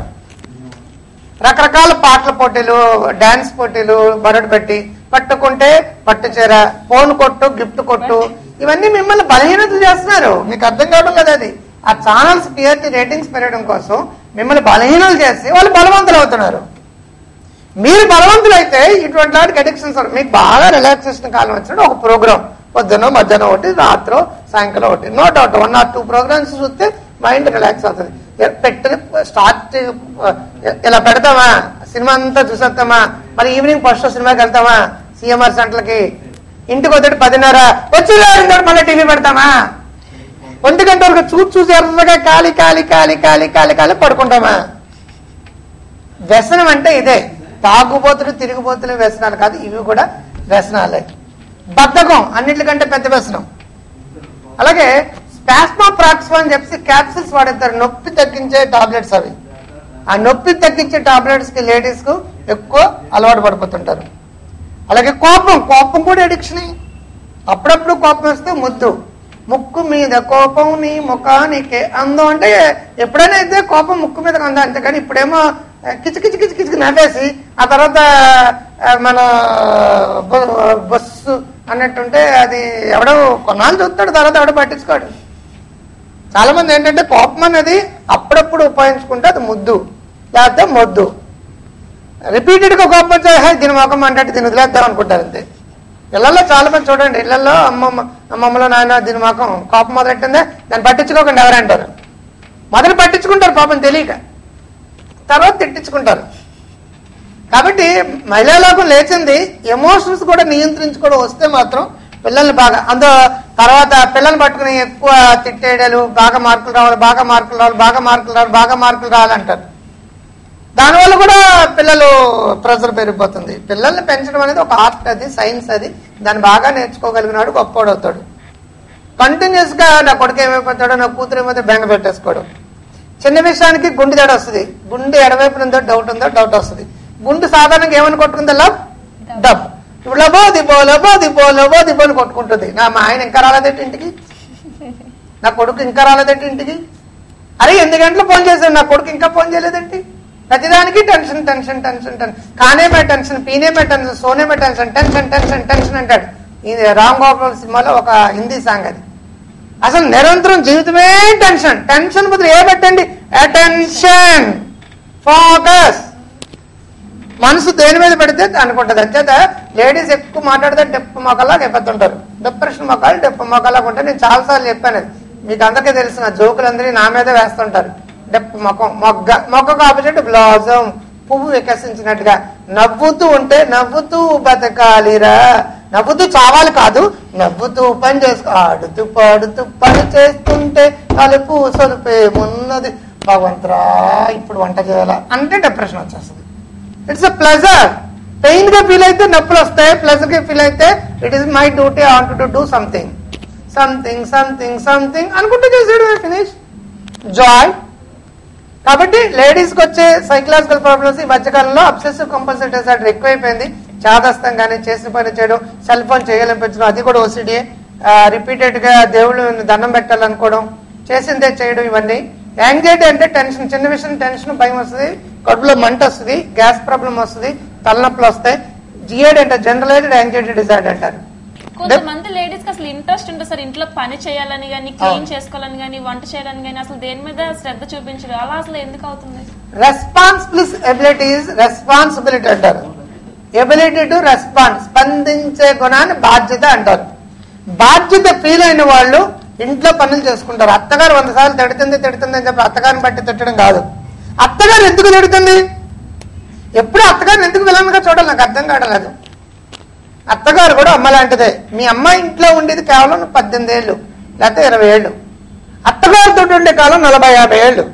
రకరకాల పాటల పోటీలు డాన్స్ పోటీలు బరడు పెట్టి పట్టుకుంటే పట్టు చీర ఫోన్ కొట్టు గిఫ్ట్ కొట్టు ఇవన్నీ మిమ్మల్ని బలహీనత చేస్తున్నారు మీకు అర్థం కావడం లేదు అది ఆ ఛానల్స్ టీఆర్టీ రేటింగ్స్ పెరగడం కోసం మిమ్మల్ని బలహీనలు చేసి వాళ్ళు బలవంతులు అవుతున్నారు మీరు బలవంతులు అయితే ఇటువంటి వాటికి అడిక్షన్స్ మీకు బాగా రిలాక్సేషన్ కాలం వచ్చినప్పుడు ఒక ప్రోగ్రామ్ పొద్దున మధ్యాహ్నం ఒకటి రాత్రి సాయంకాలం ఒకటి no doubt one or two programmes చూస్తే మైండ్ రిలాక్స్ అవుతుంది ఎ- పెట్టిన స్టార్ట్ ఇలా పెడతామా సినిమా అంతా చూసేస్తామా మరి ఈవినింగ్ ఫస్ట్ సినిమాకి వెళ్తామా సిఎంఆర్ సెంటర్కి ఇంటికి వద్దటి పదిన్నర వచ్చి మళ్ళీ టీవీ పెడతామా ఒంటి గంట వరకు చూసి చూసి ఎర్రగా కాలి కాలి కాలి కాలి కాలి కాలి పడుకుంటామా వ్యసనం అంటే ఇదే తాగుబోతులు తిరిగిపోతులు వ్యసనాలు కాదు ఇవి కూడా వ్యసనాలే బద్ధకం అన్నిటికంటే పెద్ద వ్యసనం అలాగే స్పాస్మా ప్రాక్స్ అని చెప్పి క్యాప్సిల్స్ వాడేస్తారు నొప్పి తగ్గించే టాబ్లెట్స్ అవి ఆ నొప్పి తగ్గించే టాబ్లెట్స్ కి లేడీస్ కు ఎక్కువ అలవాటు పడిపోతుంటారు అలాగే కోపం కోపం కూడా అడిక్షన్ అప్పుడప్పుడు కోపం వస్తే ముద్దు ముక్కు మీద కోపం నీ ముఖానికే అందం అంటే ఎప్పుడైనా అయితే కోపం ముక్కు మీద అందం అంతేకాని ఇప్పుడేమో ఆ, కిచి కిచి కిచి కిచి నవ్వేసి ఆ తర్వాత ఆ, మన బ- బస్సు అన్నట్టుంటే అది ఎవడో కొన్నాళ్ళు చూస్తాడు తర్వాత ఎవడో పట్టించుకోడు చాలా మంది ఏంటంటే కోపం అనేది అప్పుడప్పుడు ఉపయోగించుకుంటే అది ముద్దు లేకపోతే మొద్దు రిపీటెడ్ గా కోపం వచ్చే "హే, దీని మొఖం అంటే దీన్ని వదిలేద్దాం అనుకుంటారు అంతే ఇళ్లలో చాలా మంది చూడండి ఇళ్లలో అమ్మమ్మ అమ్మమ్మలో నాయన దీని మొఖం కోపం మొదలెట్టిందే దాన్ని పట్టించుకోకుండా ఎవరంటారు మొదలు పట్టించుకుంటారు పాపం తెలియక తర్వాత తిట్టించుకుంటారు కాబట్టి మహిళా లోకం లేచింది ఎమోషన్స్ కూడా నియంత్రించుకోవడం వస్తే మాత్రం పిల్లల్ని బాగా అందు తర్వాత పిల్లల్ని పట్టుకుని ఎక్కువ తిట్టేయడాలు బాగా మార్కులు రావాలి బాగా మార్కులు రావాలి బాగా మార్కులు రావాలి బాగా మార్కులు రావాలంటారు దానివల్ల కూడా పిల్లలు ప్రెజర్ పెరిగిపోతుంది పిల్లల్ని పెంచడం అనేది ఒక ఆర్ట్ అది సైన్స్ అది దాన్ని బాగా నేర్చుకోగలిగినాడు గొప్పవాడు అవుతాడు కంటిన్యూస్ గా నా కొడుకు ఏమైపోతాడో నా కూతురు ఏమైతే బెంగ పెట్టేసుకోవడం చిన్న విషయానికి గుండె దడ వస్తుంది గుండె ఎడవైపు ఉందో డౌట్ ఉందో డౌట్ వస్తుంది గుండె సాధారణంగా ఏమని కొట్టుకుంది లబ్ డబ్ ఇప్పుడు లబో దిబో లబో దిబో లబో దిబో అని కొట్టుకుంటుంది నా మా ఆయన ఇంకా రాలేదేంటి ఇంటికి నా కొడుకు ఇంకా రాలేదేంటి ఇంటికి అరే ఎన్ని గంటలు ఫోన్ చేశాడు నా కొడుకు ఇంకా ఫోన్ చేయలేదేంటి ప్రతిదానికి టెన్షన్ టెన్షన్ టెన్షన్ టెన్షన్ కానే మే టెన్షన్ పీనే మే టెన్షన్ సోనే మే టెన్షన్ టెన్షన్ టెన్షన్ టెన్షన్ అంటాడు ఇది రామ్ గోపాల్ సినిమాలో ఒక హిందీ సాంగ్ అది అసలు నిరంతరం జీవితమే టెన్షన్ టెన్షన్ బదులు ఏ పెట్టండి అటెన్షన్ ఫోకస్ మనసు దేని మీద పెడితే అనుకుంటది అంచేత లేడీస్ ఎక్కువ మాట్లాడితే డెప్పు మొక్కలాగా అయిపోతుంటారు డిప్రెషన్ మొక్కలు డెప్పు మొక్కలాగా ఉంటే నేను చాలాసార్లు చెప్పాను అది మీకు అందరికీ తెలిసిన జోకులందరి నా మీద వేస్తుంటారు డెప్పు మొక్కం మొగ్గ మొక్కకు ఆపోజిట్ బ్లాజం పువ్వు వికసించినట్టుగా నవ్వుతూ ఉంటే నవ్వుతూ బతకాలిరా నవ్వుతూ చావాలి కాదు నవ్వుతూ పని చేసుకో ఆడుతూ పాడుతూ పని చేస్తుంటే తలుపు సొలిపేమున్నది భగవంతురా ఇప్పుడు వంట చేయాలా అంటే డిప్రెషన్ వచ్చేస్తుంది ఇట్స్ అ ప్లెజర్ పెయిన్ గా ఫీల్ అయితే నొప్పులు వస్తాయి ప్లెజర్ గా ఫీల్ అయితే it is my duty I want to do something something something something అనుకుంటూ చేసాడు ఫినిష్ జాయ్ కాబట్టి లేడీస్ కి వచ్చే సైకలాజికల్ ప్రాబ్లమ్స్ ఈ మధ్యకాలంలో అబ్సెసివ్ కంపల్సరీ డిసార్డర్ ఎక్కువైపోయింది చాదస్తం కానీ చేసిన పని చేయడం సెల్ ఫోన్ చేయాలనిపించడం అది కూడా ఓసిడి రిపీటెడ్ గా దేవుళ్ళు దండం పెట్టాలనుకోవడం చేసిందే చేయడం ఇవన్నీ యాంగ్జైటీ అంటే టెన్షన్ చిన్న విషయం టెన్షన్ భయం వస్తుంది కడుపులో మంట వస్తుంది గ్యాస్ ప్రాబ్లం వస్తుంది తలనొప్పులు వస్తాయి జిఏడ్ అంటే జనరలైజ్డ్ యాంగ్జైటీ డిజార్డర్ అంటారు కొంతమంది లేడీస్ కి అసలు ఇంట్రెస్ట్ ఉంటుంది సార్ ఇంట్లో పని చేయాలని కానీ క్లీన్ అవును. చేసుకోవాలని కానీ వంట చేయడానికి కానీ అసలు దేని మీద శ్రద్ధ చూపించరు అలా అసలు ఎందుకు అవుతుంది రెస్పాన్సిబిలిటీ ఎబిలిటీస్ రెస్పాన్సిబిలిటీ అంటారు ఎబిలిటీ టు రెస్పాన్స్ స్పందించే గుణాన్ని బాధ్యత అంటారు బాధ్యత ఫీల్ అయిన వాళ్ళు ఇంట్లో పనులు చేసుకుంటారు అత్తగారు వంద సార్లు తిడుతుంది తిడుతుంది అని చెప్పి అత్తగారిని బట్టి తిట్టడం కాదు అత్తగారు ఎందుకు తిడుతుంది ఎప్పుడు అత్తగారిని ఎందుకు విలన్గా చూడాలి నాకు అర్థం కావట్లేదు అత్తగారు కూడా అమ్మ లాంటిదే మీ అమ్మ ఇంట్లో ఉండేది కేవలం పద్దెనిమిది ఏళ్ళు లేకపోతే ఇరవై ఏళ్ళు అత్తగారితో ఉండే కాలం నలభై యాభై ఏళ్ళు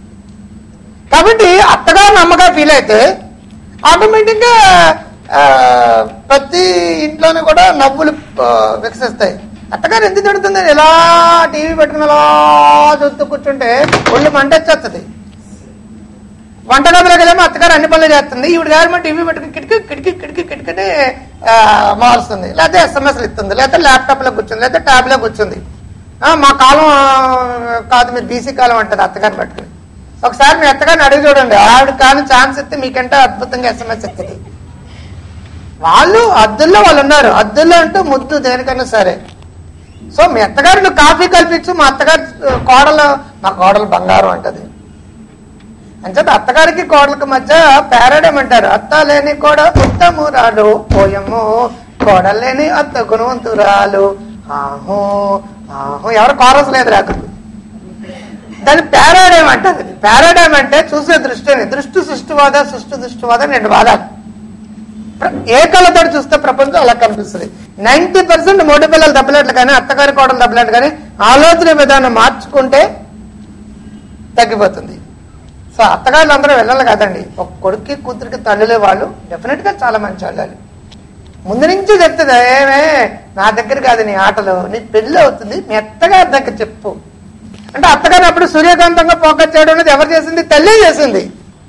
కాబట్టి అత్తగారిని అమ్మగా ఫీల్ అయితే ఆటోమేటిక్గా ఆ, ప్రతి ఇంట్లోనే కూడా నవ్వులు ఆ, వికసిస్తాయి అత్తగారు ఎందుకు తిడుతుంది ఇలా టీవీ పెట్టుకుని అలా చూస్తూ కూర్చుంటే ఒళ్ళు మంట వచ్చేస్తుంది వంట గదిలోకి వెళ్ళేమో అత్తగారు అన్ని పనులు చేస్తుంది ఈవిడ గారు టీవీ పెట్టుకుని కిటికీ కిటికీ కిటికీ కిటికీ మారుస్తుంది లేకపోతే ఎస్ఎంఎస్లు ఇస్తుంది లేకపోతే ల్యాప్టాప్ లో కూర్చుంది లేకపోతే ట్యాబ్ లో కూర్చుంది ఆ, మా కాలం ఆ, కాదు మీరు బీసీ కాలం అంటారు అత్తగారిని పట్టుకుని ఒకసారి మీ అత్తగారిని అడిగి చూడండి ఆవిడ కానీ ఛాన్స్ ఇస్తే మీకంటే అద్భుతంగా ఎస్ఎంఎస్ ఇస్తుంది వాళ్ళు అద్దుల్లో వాళ్ళు ఉన్నారు అద్దుల్లో అంటూ ముద్దు దేనికన్నా సరే సో మీ అత్తగారు నువ్వు కాఫీ కల్పించు మా అత్తగారు ఆ, కోడలు మా కోడలు బంగారం అంటది అంచేత అత్తగారికి కోడలకి మధ్య పేరడం అంటారు అత్త లేని కోడ ఉత్తమురాలు పోయము కోడలు లేని అత్త గుణవంతురాలు ఆహో ఆహో ఎవరు కోరస్ లేదు రాకు దాన్ని పారాడైమ్ అంటారు పారాడైమ్ అంటే చూసే దృష్టిని దృష్టి సృష్టివాద సృష్టి దృష్టివాద రెండు వాదాలు ప్ర- ఏ కళ్ళతో చూస్తే ప్రపంచం అలా కనిపిస్తుంది నైన్టీ పర్సెంట్ మూడు పిల్లలు దెబ్బలాట్లు కానీ అత్తగారి కోడలు దెబ్బలాట్లు కానీ ఆలోచన విధానం మార్చుకుంటే తగ్గిపోతుంది సో అత్తగారులు అందరూ వెళ్ళాలి కదండి ఒక కొడుక్కి కూతురికి తల్లులే వాళ్ళు డెఫినెట్ గా చాలా మంచి వాళ్ళు ముందు నుంచి చెప్తుంది ఏమే నా దగ్గర కాదు నీ ఆటలు నీ పెళ్లి అవుతుంది మీ అత్తగారి దగ్గర చెప్పు అంటే అత్తగారు అప్పుడు సూర్యకాంతంగా ఫోకస్ చేయడం అనేది ఎవరు చేసింది తల్లి చేసింది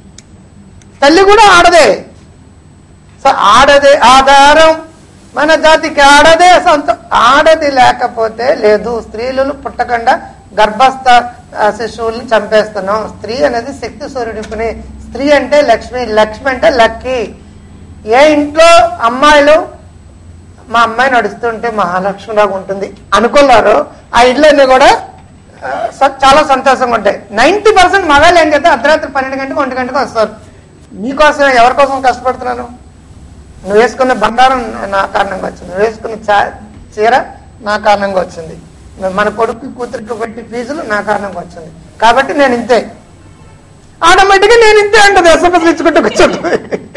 తల్లి కూడా ఆడదే సో ఆడదే ఆధారం మన జాతికి ఆడదే సొంత ఆడది లేకపోతే లేదు స్త్రీలు పుట్టకుండా గర్భస్థ ఆ, శిశువుల్ని చంపేస్తున్నాం స్త్రీ అనేది శక్తి స్వరూపిణి స్త్రీ అంటే లక్ష్మి లక్ష్మి అంటే లక్కీ ఏ ఇంట్లో అమ్మాయిలు మా అమ్మాయి నడుస్తుంటే మహాలక్ష్మిలాగా ఉంటుంది అనుకున్నారు ఆ ఇళ్ళన్నీ కూడా ఆ, స- చాలా సంతోషంగా ఉంటాయి నైన్టీ పర్సెంట్ మగాళ్ళు ఏం చేస్తే అర్ధరాత్రి పన్నెండు గంటకు ఒంటి గంటకు వస్తారు మీకోసం ఎవరి కోసం కష్టపడుతున్నాను నువ్వు వేసుకున్న బంగారం నా కారణంగా వచ్చింది నువ్వు వేసుకున్న చా- చీర నా కారణంగా వచ్చింది మన కొడుకు కూతురికి పెట్టి ఫీజులు నా కారణంగా వచ్చింది కాబట్టి నేను ఇంతే ఆటోమేటిక్గా నేను ఇంతే అంటది ఎస్ఎంఎస్ ఇచ్చుకుంటూ కూర్చుంటుంది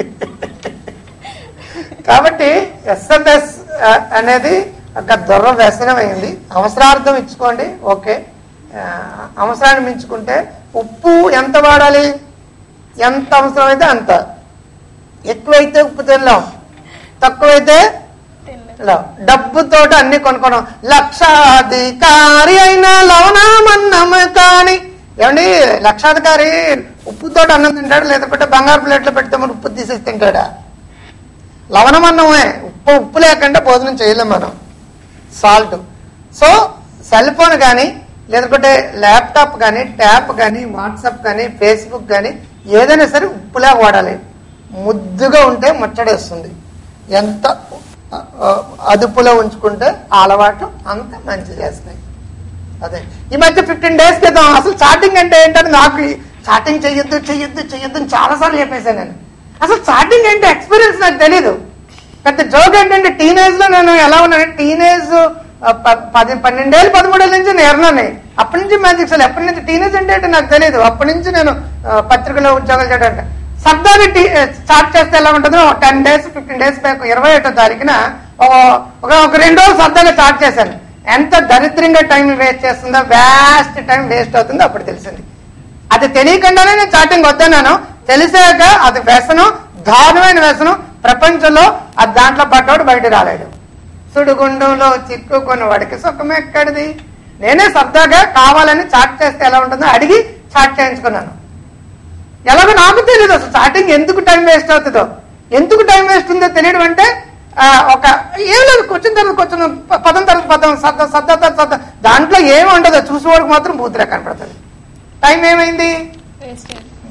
కాబట్టి ఎస్ఎంఎస్ అనేది ఒక దొర్ర వ్యసనం అయింది అవసరార్థం ఇచ్చుకోండి ఓకే ఆ, అవసరాన్ని మించుకుంటే ఉప్పు ఎంత వాడాలి ఎంత అవసరమైతే అంత ఎక్కువైతే ఉప్పు తినలేం తక్కువైతే తినలేం. డబ్బుతో అన్ని కొనుక్కోవడం లక్షాధికారి అయిన లవణమన్నం కాని ఏమండి లక్షాధికారి ఉప్పుతో అన్నం తింటాడు లేకపోతే బంగారు ప్లేట్లో పెడితే మరి ఉప్పు తీసేసి తింటాడా లవణమన్నమే ఉప్పు ఉప్పు లేకుండా భోజనం చేయలేం మనం సాల్ట్ సో సెల్ ఫోన్ కానీ లేకపోతే ల్యాప్టాప్ కానీ ట్యాప్ కానీ వాట్సాప్ కానీ ఫేస్బుక్ కానీ ఏదైనా సరే ఉప్పులా వాడాలి ముద్దుగా ఉంటే ముచ్చడేస్తుంది ఎంత ఆ, ఆ, అదుపులో ఉంచుకుంటే ఆ అలవాట్లు అంత మంచి చేస్తాయి అదే ఈ మధ్య ఫిఫ్టీన్ డేస్ క్రితం అసలు చాటింగ్ అంటే ఏంటని నాకు చాటింగ్ చెయ్యొద్దు చెయ్యొద్దు చెయ్యొద్దు అని చాలాసార్లు చెప్పేశాను నేను అసలు చాటింగ్ ఏంటి ఎక్స్పీరియన్స్ నాకు తెలీదు పెద్ద జోక్ ఏంటంటే టీనేజ్ లో నేను ఎలా ఉన్నాను టీనేజ్ పది పన్నెండేళ్ళు పదమూడేళ్ళ నుంచి నేర్నాను అప్పటి నుంచి మ్యాజిక్స్ ఎప్పటి నుంచి టీనేజ్ అంటే ఏంటో నాకు తెలియదు అప్పటి నుంచి నేను ఆ, పత్రికలో ఉద్యోగాలు చేయడం సరదాగా టీ స్టార్ట్ చేస్తే ఎలా ఉంటుందో ten days fifteen days back ఇరవై ఒకటో తారీఖున ఒక- ఒక ఒక రెండు రోజులు సరదాగా స్టార్ట్ చేశాను ఎంత దరిద్రంగా టైం వేస్ట్ చేస్తుందో వేస్ట్ టైం వేస్ట్ అవుతుందో అప్పుడు తెలిసింది అది తెలియకుండానే నేను చాటింగ్ వద్దన్నాను తెలిసాక అది వ్యసనం దారుణమైన వ్యసనం ప్రపంచంలో అది దాంట్లో పడ్డోడు బయట రాలేడు సుడిగుండంలో చిక్కుకున్న వాడికి సుఖం ఎక్కడిది నేనే సరదాగా కావాలని చాట్ చేస్తే ఎలా ఉంటుందో అడిగి చాట్ చేయించుకున్నాను ఎలాగో నాకు తెలియదు అసలు చాటింగ్ ఎందుకు టైం వేస్ట్ అవుతుందో ఎందుకు టైం వేస్ట్ ఉందో తెలియడం అంటే ఆ, ఒక ఏం లేదు కూర్చున్న తర్వాత కూర్చున్న ప- పదం తర్వాత పదం సద్ద సద్ద తర్వాత సద్ద దాంట్లో ఏమి ఉండదు చూసేవాడికి మాత్రం బూతులే కనపడుతుంది టైం ఏమైంది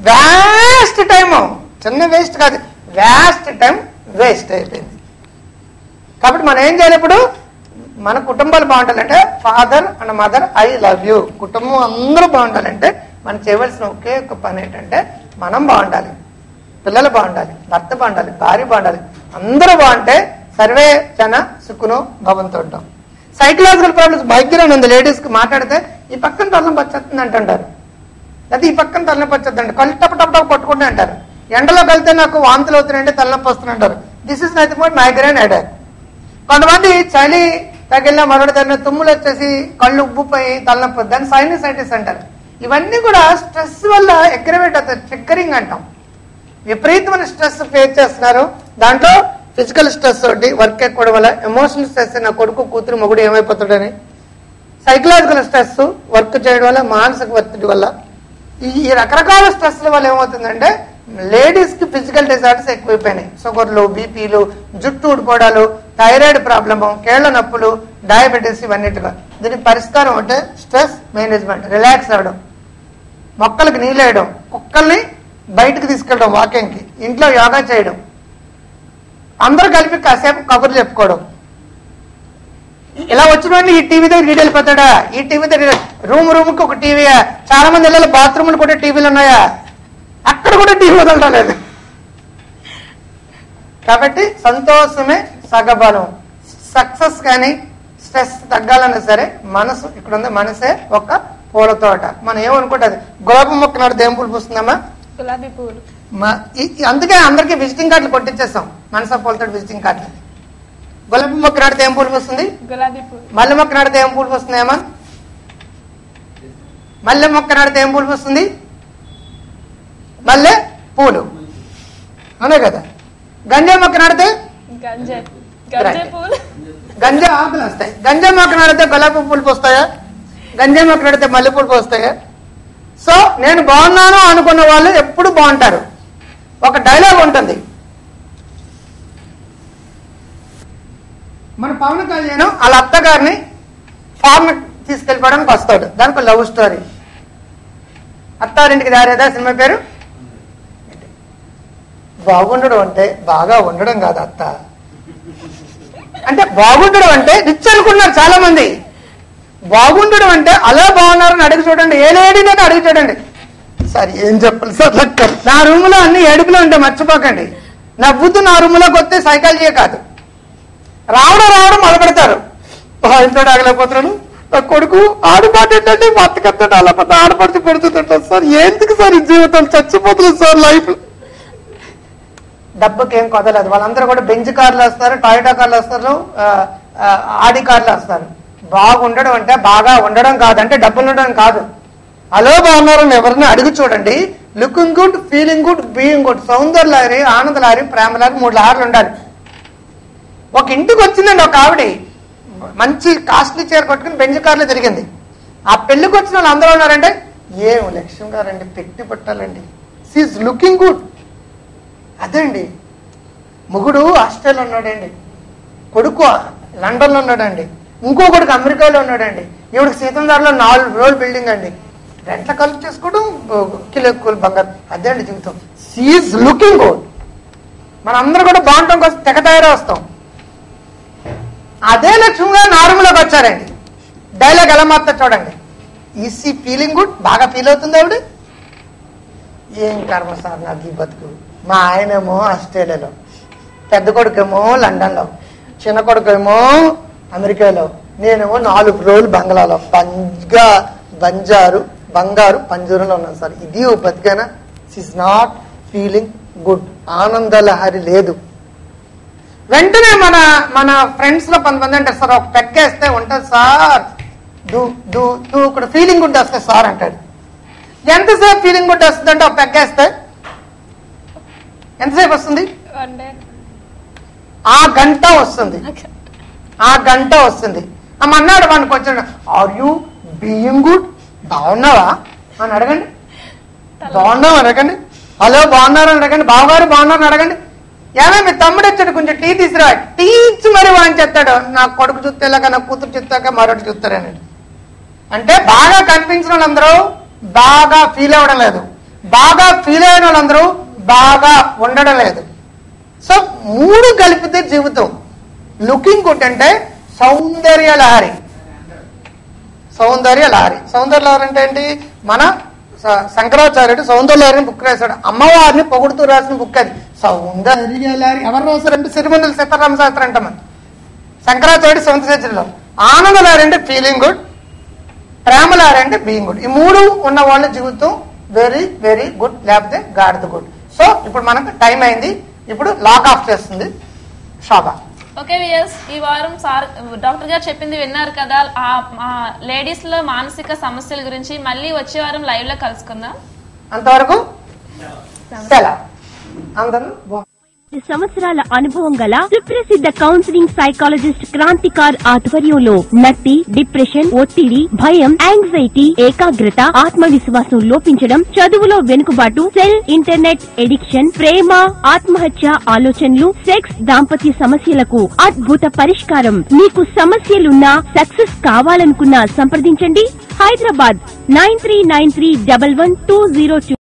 వేస్ట్ టైము చిన్న వేస్ట్ కాదు వేస్ట్ టైం వేస్ట్ అయిపోయింది కాబట్టి మనం ఏం చేయాలి ఇప్పుడు మన కుటుంబాలు బాగుండాలంటే father and mother I love you కుటుంబం అందరూ బాగుండాలంటే మనం చేయవలసిన ఒకే ఒక పని ఏంటంటే మనం బాగుండాలి పిల్లలు బాగుండాలి భర్త బాగుండాలి భార్య బాగుండాలి అందరూ బాగుంటే సర్వే జన సుఖును భవంతో ఉంటాం సైకలాజికల్ ప్రాబ్లమ్స్ మైగ్రేన్ ఉంది లేడీస్ కి మాట్లాడితే ఈ పక్కన తల్లం వచ్చేస్తుంది అంటుంటారు అది ఈ పక్కన తలనొప్పి వచ్చేద్దండి కళ్ళు టప్ టప్ టప్ కొట్టుకుంటే అంటారు ఎండలో కలితే నాకు వాంతులు అవుతున్నాయంటే తలనొప్పి వస్తుంది అంటారు this is nothing but migraine headache కొంతమంది చలి తగిలిన మరొకటి తగిలిన తుమ్ములు వచ్చేసి కళ్ళు ఉబ్బుపోయి తలనొప్పి వస్తుంది. దాన్ని సైనసైటిస్ అంటారు ఇవన్నీ కూడా స్ట్రెస్ వల్ల ఎగ్రవేట్ అవుతాయి ట్రిగ్గరింగ్ అంటాం విపరీతమైన స్ట్రెస్ ఫేస్ చేస్తున్నారు దాంట్లో ఫిజికల్ స్ట్రెస్ ఒకటి వర్క్ ఎక్కువ వల్ల ఎమోషనల్ స్ట్రెస్ నా కొడుకు కూతురు మొగుడు ఏమైపోతాడని సైకలాజికల్ స్ట్రెస్ వర్క్ చేయడం వల్ల మానసిక ఒత్తిడి వల్ల ఈ ఈ రకరకాల స్ట్రెస్ల వల్ల ఏమవుతుందంటే లేడీస్ కి ఫిజికల్ డిజార్డర్స్ ఎక్కువైపోయినాయి షుగర్లు బీపీలు జుట్టు ఊడిపోవడాలు థైరాయిడ్ ప్రాబ్లము కేళ్ల నొప్పులు డయాబెటీస్ ఇవన్నిటిగా దీనికి పరిష్కారం అంటే స్ట్రెస్ మేనేజ్మెంట్ రిలాక్స్ అవ్వడం మొక్కలకు నీళ్ళేయడం కుక్కల్ని బయటకు తీసుకెళ్ళడం వాకింగ్కి ఇంట్లో యోగా చేయడం అందరూ కలిపి కాసేపు కబుర్లు చెప్పుకోవడం ఇలా వచ్చిన ఈ టీవీ దగ్గర వీడు వెళ్ళిపోతాడా ఈ టీవీ దగ్గర రూమ్ రూమ్ కి ఒక టీవీ చాలా మంది ఇళ్ళలో బాత్రూమ్లు కూడా టీవీలు ఉన్నాయా అక్కడ కూడా టీవీ వదలడం లేదు కాబట్టి సంతోషమే సగబలం సక్సెస్ కానీ స్ట్రెస్ తగ్గాలన్నా సరే మనసు ఇక్కడ ఉంది మనసే ఒక పూల తోట మనం ఏమనుకుంటుంది గులాబీ మొక్క నాడు దేం పూలు పూస్తుందమ్మా గులాబీ పూలు మ- ఈ- ఈ- అందుకే అందరికి విజిటింగ్ కార్డులు కొట్టించేస్తాం మనసా పూలతో విజిటింగ్ కార్డులు గులాబీ మొక్క నాటితే ఏం పూలు పూస్తుంది గులాబీ పూలు మల్లె మొక్క నాటితే ఏం పూలు వస్తున్నాయమ్మా మల్లె మొక్క నాటితే ఏం పూలు వస్తుంది మల్లె పూలు అవునే కదా గంజా మొక్క నాటితే గంజే గంజే గంజే పూలు గంజా ఆకులు వస్తాయి గంజా మొక్క నాటితే గులాబీ పూలు పోస్తాయా గంజా మొక్క నాటితే మల్లె పూలు పోస్తాయా సో నేను బాగున్నాను అనుకున్న వాళ్ళు ఎప్పుడు బాగుంటారు ఒక డైలాగ్ ఉంటుంది మన పవన్ కళ్యాణ్ వాళ్ళ అత్తగారిని ఫార్మ్ తీసుకెళ్ళిపోవడానికి వస్తాడు దానికి love story Attarintiki Daredi cinema పేరు బాగుండడం అంటే బాగా ఉండడం కాదు అత్త అంటే బాగుండడం అంటే రిచ్ అనుకున్నారు చాలా మంది బాగుండడం అంటే అలా బాగున్నారని అడిగి చూడండి ఏ లేడీని అడిగి చూడండి సార్ ఏం చెప్పాలి సార్ లెక్క నా రూమ్ లో అన్ని ఏడుపులు ఉంటాయి మర్చిపోకండి నవ్వుతూ నా రూమ్ లోకి వస్తే సైకాలజీ కాదు రావడం రావడం మొదలు పెడతారు ఇంట్లో ఆగలేకపోతున్నాను నా కొడుకు ఆడపాట ఏంటంటే మా అత్తకత్తాడు అలా పెద్ద ఆడపడితే పెడుతుంటారు సార్ ఎందుకు సార్ ఈ జీవితం చచ్చిపోతుంది సార్ లైఫ్ డబ్బుకి ఏం కొదలేదు వాళ్ళందరూ కూడా బెంచ్ కార్లు వస్తారు టొయోటా కార్లు వస్తారు ఆ, ఆ, ఆడి కార్లు వస్తారు బాగుండడం అంటే బాగా ఉండడం కాదు అంటే డబ్బులు ఉండడం కాదు హలో బాగున్నారని ఎవరిని అడిగి చూడండి looking good feeling good being good సౌందర్య లారీ ఆనంద లారీ ప్రేమ లారీ మూడు లారీలు ఉండాలి ఒక ఇంటికి వచ్చిందండి ఒక ఆవిడ మంచి కాస్ట్లీ చీర కొట్టుకుని బెంజ్ కార్లో తిరిగింది ఆ పెళ్లికి వచ్చిన వాళ్ళు అందరూ ఉన్నారంటే ఏం లక్ష్యం గారండి పెట్టి పట్టాలండి సీఈస్ లుకింగ్ గుడ్ అదండి మొగుడు ఆస్ట్రేలియా ఉన్నాడండి కొడుకు లండన్లో ఉన్నాడండి ఇంకో కొడుకు అమెరికాలో ఉన్నాడండి ఈవిడికి సీతందారులో నాలుగు రోజులు బిల్డింగ్ అండి రెంట్ల కలెక్ట్ చేసుకోవడం కిలో కూల్ బంగారు అదే అండి జీవితం సీఈస్ లుకింగ్ గుడ్ మన అందరూ కూడా బాగుంటాం కోసం తెగ తయారై వస్తాం అదే లక్ష్యంగా నార్మల్లోకి వచ్చారండి డైలాగ్ ఎలా మాత్రం చూడండి ఈసీ ఫీలింగ్ గుడ్ బాగా ఫీల్ అవుతుంది ఆవిడ ఏం కర్మ సార్ నాకు ఈ బతుకు మా ఆయనేమో ఆస్ట్రేలియాలో పెద్ద కొడుకేమో లండన్లో చిన్న కొడుకేమో అమెరికాలో నేనేమో నాలుగు రోజులు బంగ్లాలో పంజా బంజారు బంగారు పంజూరంలో ఉన్నాను సార్ ఇది ఓ బతికేనా ఇస్ నాట్ ఫీలింగ్ గుడ్ ఆనందలహరి లేదు వెంటనే మన మన ఫ్రెండ్స్ లో కొంతమంది అంటారు సార్ ఒక పెగ్గేస్తే ఉంటుంది సార్ దూ దూ దూ ఇక్కడ ఫీలింగ్ గుడ్ వస్తే సార్ అంటాడు ఎంతసేపు ఫీలింగ్ గుడ్ వస్తుంది అంటే ఒక పెగ్గేస్తే ఎంతసేపు వస్తుంది వన్ డే ఆ గంట వస్తుంది ఆ గంట వస్తుంది ఆమె అన్నాడు వాడికి వచ్చాడు ఆర్ యూ బీయింగ్ గుడ్ బాగున్నావా అని అడగండి బాగున్నావు అడగండి హలో బాగున్నారు అని అడగండి బావగారు బాగున్నారు అని అడగండి ఏమే మీ తమ్ముడు వచ్చాడు కొంచెం టీ తీసురా టీ ఇచ్చి మరి వాడిని చెప్తాడు నా కొడుకు చూస్తేలాగా నా కూతురు చూస్తాక మరొకటి చూస్తారని అంటే బాగా కనిపించిన వాళ్ళందరూ బాగా ఫీల్ అవ్వడం లేదు బాగా ఫీల్ అయిన వాళ్ళందరూ బాగా ఉండడం లేదు సో మూడు కలిపితే జీవితం లుకింగ్ గుడ్ అంటే సౌందర్య లహరి సౌందర్య లహరి సౌందర్య లహరి అంటే ఏంటి మన స- శంకరాచార్యుడు సౌందర్య లహరిని బుక్ రాశాడు అమ్మవారిని పొగుడుతూ రాసిన బుక్ అది సౌందర్య లహరి ఎవరు రాశారంటే సిరిమందుల సీతారామ శాస్త్రి అంటాం మనం. శంకరాచార్యుడు సెవెంత్ సెంచరీలో ఆనంద లహరి అంటే ఫీలింగ్ గుడ్ ప్రేమ లహరి అంటే బీయింగ్ గుడ్ ఈ మూడు ఉన్న వాళ్ళ జీవితం వెరీ వెరీ గుడ్ లేకపోతే గాడిద గుడ్ సో ఇప్పుడు మనకు టైం అయింది ఇప్పుడు లాక్ ఆఫ్ చేస్తుంది శోభ ఓకే వియస్ ఈ వారం సార్ డాక్టర్ గారు చెప్పింది విన్నారు కదా ఆ లేడీస్ లో మానసిక సమస్యల గురించి మళ్ళీ వచ్చే వారం లైవ్ లో కలుసుకుందాం అంతవరకు సెలవు అందరూ బా- సంవత్సరాల అనుభవం గల సుప్రసిద్ధ కౌన్సిలింగ్ సైకాలజిస్ట్ క్రాంతికార్ ఆధ్వర్యంలో నత్తి డిప్రెషన్ ఒత్తిడి భయం యాంగ్జైటీ ఏకాగ్రత ఆత్మవిశ్వాసం లోపించడం చదువులో వెనుకబాటు సెల్ ఇంటర్నెట్ ఎడిక్షన్ ప్రేమ ఆత్మహత్య ఆలోచనలు సెక్స్ దాంపత్య సమస్యలకు అద్భుత పరిష్కారం మీకు సమస్యలున్నా సక్సెస్ కావాలనుకున్నా సంప్రదించండి Hyderabad nine three nine three double one two zero two